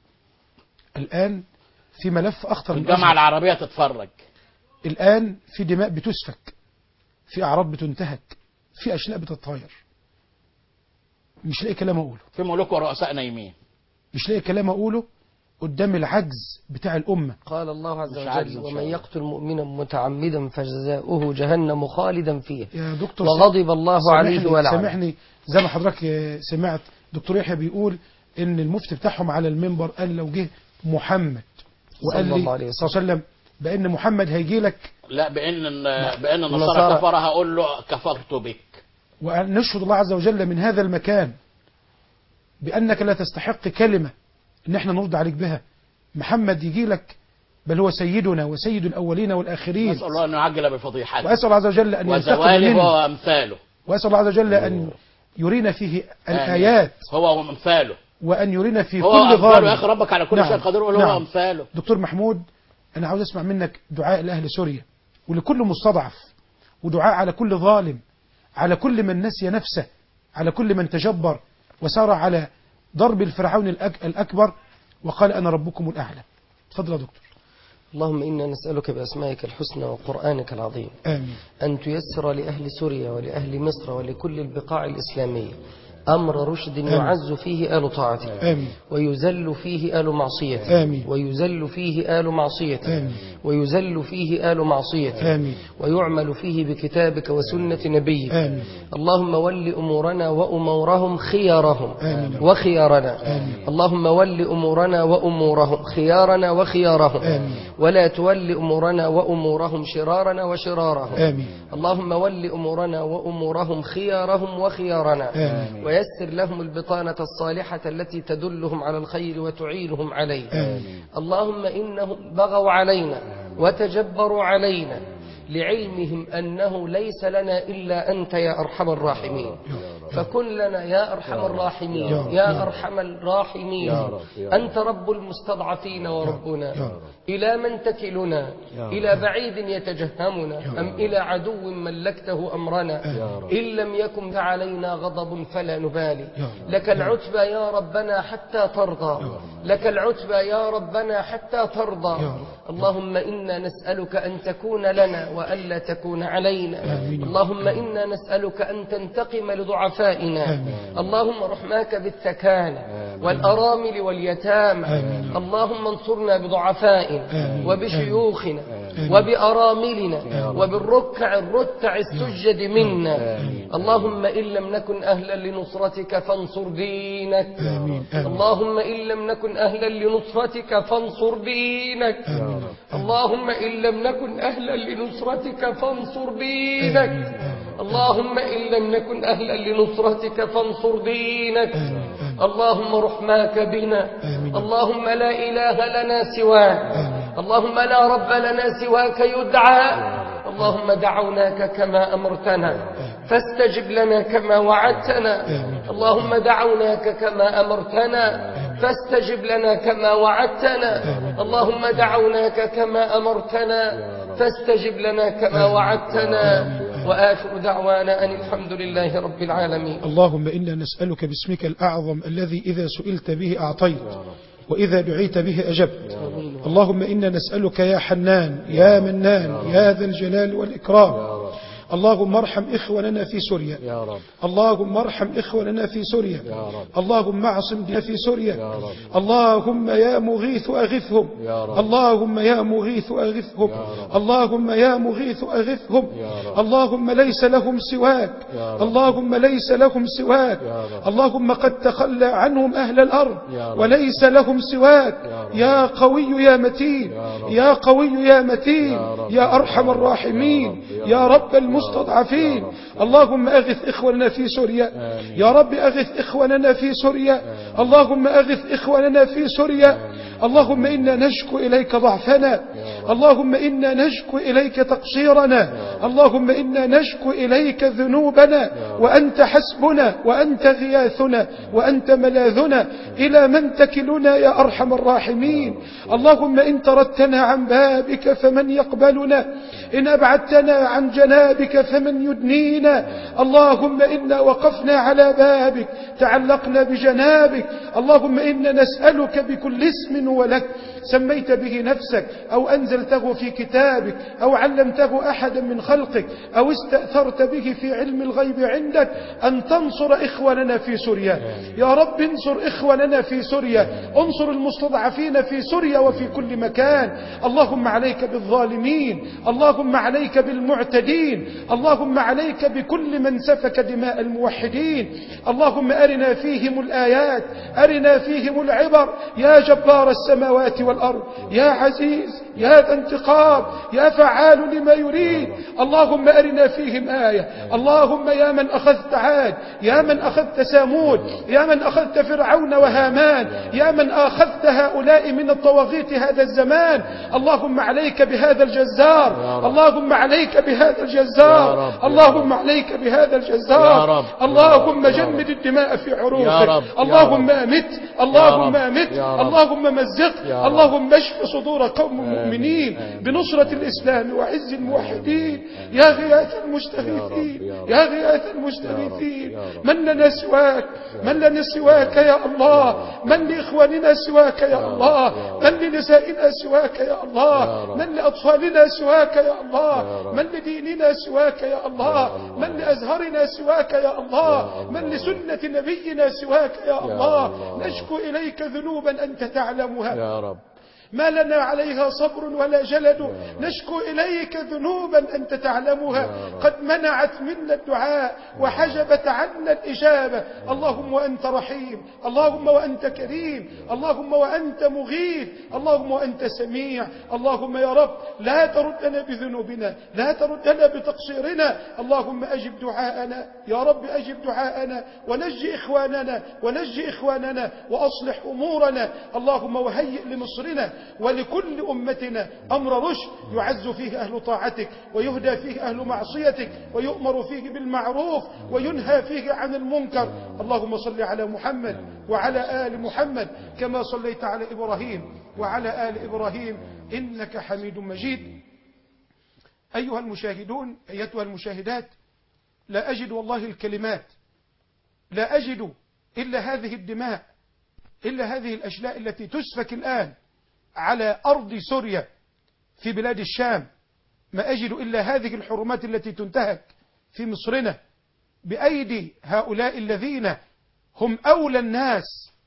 الآن في ملف أخطر من الجامعه الأزهر. العربيه تتفرج الآن في دماء بتسفك في أعراض بتنتهك في أشلاء بتتطاير مش لاقي كلام أقوله في ملوك ورؤساء نايمين مش لاقي كلام أقوله قدام العجز بتاع الأمة قال الله عز مش عاجز وجل إن شاء ومن الله. يقتل مؤمنا متعمدا فجزاؤه جهنم خالدا فيها يا دكتور وغضب الله عليه سامحني ولعنه سامحني زي ما حضرتك آه، سمعت دكتور يحيى بيقول ان المفتي بتاعهم على المنبر قال لو جه محمد وقال صلى الله لي عليه صلى الله عليه وسلم بان محمد هيجي لك لا بان بان النصارى النصارى. كفر هقول له كفرت بك وأن نشهد الله عز وجل من هذا المكان بأنك لا تستحق كلمة إن احنا نرد عليك بها محمد يجي لك بل هو سيدنا وسيد الأولين والآخرين نسال الله ان يعجل بفضيحته وأسأل الله عز وجل أن ينتقم وزواله منه وامثاله وأسأل الله عز وجل أن يرينا فيه الآيات هو وامثاله وأن يرينا في هو كل امثاله يا ظالم اخي ربك على كل نعم. شيء قدير ولا نعم. هو امثاله دكتور محمود أنا عاوز أسمع منك دعاء لأهل سوريا ولكل مستضعف ودعاء على كل ظالم على كل من نسي نفسه على كل من تجبر وسار على ضرب الفرعون الأك- الأكبر وقال أنا ربكم الأعلى تفضل يا دكتور اللهم إنا نسألك بأسمائك الحسنى وقرآنك العظيم آمين أن تيسر لأهل سوريا ولأهل مصر ولكل البقاع الإسلامية أمر رشد يعز فيه آل طاعتك آمين ويذل فيه آل معصيتك آمين. ويذل فيه آل معصيتك آمين. ويذل فيه آل معصيتك آمين ويعمل فيه بكتابك وسنة نبيك آمين اللهم ول أمورنا وأمورهم خيارهم آمين. وخيارنا آمين. اللهم ول أمورنا وأمورهم خيارنا وخيارهم آمين. ولا تول أمورنا وأمورهم شرارنا وشرارهم آمين اللهم ول أمورنا وأمورهم خيارهم وخيارنا آمين. ويسر لهم البطانة الصالحة التي تدلهم على الخير وتعينهم عليه آمين اللهم إنهم بغوا علينا وتجبروا علينا لعلمهم أنه ليس لنا إلا أنت يا أرحم الراحمين فكن لنا يا أرحم الراحمين يا رب. يا أرحم الراحمين أنت رب المستضعفين وربنا إلى من تكلنا إلى بعيد يتجهمنا أم إلى عدو ملكته أمرنا إن لم يكن علينا غضب فلا نبالي لك العتبى يا ربنا حتى ترضى لك العتبى يا ربنا حتى ترضى اللهم إنا نسألك أن تكون لنا وألا تكون علينا اللهم إنا نسألك أن تنتقم لضعفائنا اللهم رحماك بالثكانة والأرامل واليتامى اللهم انصرنا بضعفائنا وبشيوخنا وبأراملنا وبالركع الرتع السجد منا اللهم إن لم نكن أهلا لنصرتك فانصر دينك آمين آمين اللهم إن لم نكن أهلا لنصرتك فانصر دينك اللهم إن لم نكن أهلا لنصرتك فانصر دينك اللهم إن لم نكن أهلا لنصرتك فانصر دينك اللهم رحماك بنا اللهم لا إله لنا سواك اللهم لا رب لنا سواك يدعى اللهم دعوناك كما أمرتنا فاستجب لنا كما وعدتنا اللهم دعوناك كما أمرتنا فاستجب لنا كما وعدتنا اللهم دعوناك كما أمرتنا فاستجب لنا كما وعدتنا وآخر دعوانا أن الحمد لله رب العالمين اللهم إنا نسألك باسمك الأعظم الذي إذا سئلت به أعطيت وإذا دعيت به أجبت اللهم إنا نسألك يا حنان يا منان يا ذا الجلال والإكرام اللهم ارحم إخواننا في سوريا يا رب اللهم ارحم إخواننا في سوريا يا رب اللهم اعصم دينا في سوريا يا رب اللهم يا مغيث أغثهم يا رب اللهم يا مغيث أغثهم يا رب. اللهم يا مغيث أغثهم يا رب. اللهم ليس لهم سواك يا رب. اللهم ليس لهم سواك يا رب. اللهم قد تخلى عنهم أهل الأرض يا رب. وليس لهم سواك يا رب. يا قوي يا متين يا رب. يا قوي يا متين يا رب. يا أرحم الراحمين يا رب. يا رب المستضعفين يا رب. اللهم أغث إخواننا في سوريا آمين. يا رب أغث إخواننا في سوريا اللهم أغث إخواننا في سوريا اللهم إنا نشكو إليك ضعفنا اللهم إنا نشكو إليك تقصيرنا اللهم إنا نشكو إليك ذنوبنا وأنت حسبنا وأنت غياثنا وأنت ملاذنا إلى من تكلنا يا أرحم الراحمين اللهم إن تردتنا عن بابك فمن يقبلنا إن أبعدتنا عن جنابك فمن يدنينا اللهم إنا وقفنا على بابك تعلقنا بجنابك اللهم إنا نسألك بكل اسم ولك سميت به نفسك أو أنزلته في كتابك أو علمته أحدا من خلقك أو استأثرت به في علم الغيب عندك أن تنصر إخواننا في سوريا يا رب انصر إخواننا في سوريا انصر المستضعفين في سوريا وفي كل مكان اللهم عليك بالظالمين اللهم عليك بالمعتدين اللهم عليك بكل من سفك دماء الموحدين اللهم أرنا فيهم الآيات أرنا فيهم العبر يا جبار السماوات والأرض يا عزيز يا ذا انتقام يا فعال لما يريد اللهم أرنا فيهم آية اللهم يا من أخذت عاد يا من أخذت سامود يا من أخذت فرعون وهامان يا من أخذت هؤلاء من الطواغيت هذا الزمان اللهم عليك بهذا الجزار اللهم عليك بهذا يا الجزار رب. اللهم عليك بهذا يا الجزار رب. اللهم يا رب. جمد الدماء في يا عروقك رب. يا اللهم رب. امت اللهم يا رب. امت يا رب. اللهم مزق يا رب. اللهم اشف صدور قوم آمين. مؤمنين آمين. بنصرة الإسلام وعز الموحدين يا غياث يا المستغيثين رب. يا غياث المستغيثين يا رب. من لنا سواك من لنا سواك يا الله من لإخواننا سواك يا الله من لنسائنا سواك يا الله من لأطفالنا سواك يا الله من لديننا سواك يا الله من لأزهرنا سواك يا الله من لسنة نبينا سواك يا الله الله. نشكو إليك ذنوبا أنت تعلمها يا رب ما لنا عليها صبر ولا جلد نشكو إليك ذنوبا أنت تعلمها قد منعت منا الدعاء وحجبت عنا الإجابة اللهم وأنت رحيم اللهم وأنت كريم اللهم وأنت مغيث اللهم وأنت سميع اللهم يا رب لا تردنا بذنوبنا لا تردنا بتقصيرنا اللهم أجب دعاءنا يا رب أجب دعاءنا ونجي إخواننا ونجي إخواننا وأصلح أمورنا اللهم وهيئ لمصرنا ولكل أمتنا أمر رشد يعز فيه أهل طاعتك ويهدى فيه أهل معصيتك ويؤمر فيه بالمعروف وينهى فيه عن المنكر اللهم صل على محمد وعلى آل محمد كما صليت على إبراهيم وعلى آل إبراهيم إنك حميد مجيد أيها المشاهدون أيتها المشاهدات لا أجد والله الكلمات لا أجد إلا هذه الدماء إلا هذه الأشلاء التي تسفك الآن على أرض سوريا في بلاد الشام ما أجد إلا هذه الحرمات التي تنتهك في مصرنا بأيدي هؤلاء الذين هم أولى الناس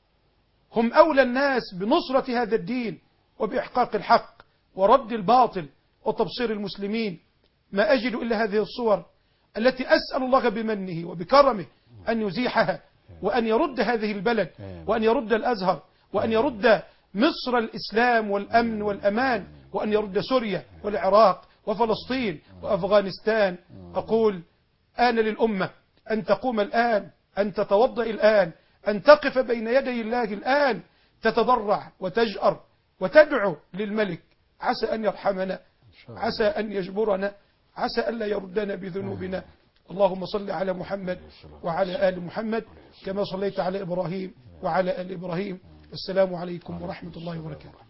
هم أولى الناس بنصرة هذا الدين وبإحقاق الحق ورد الباطل وتبصير المسلمين ما أجد إلا هذه الصور التي أسأل الله بمنه وبكرمه أن يزيحها وأن يرد هذه البلد وأن يرد الأزهر وأن يرد مصر الإسلام والأمن والأمان وأن يرد سوريا والعراق وفلسطين وأفغانستان أقول آن للأمة أن تقوم الآن أن تتوضأ الآن أن تقف بين يدي الله الآن تتضرع وتجأر وتدعو للملك عسى أن يرحمنا عسى أن يجبرنا عسى أن لا يردنا بذنوبنا اللهم صل على محمد وعلى آل محمد كما صليت على إبراهيم وعلى آل إبراهيم السلام عليكم ورحمة الله وبركاته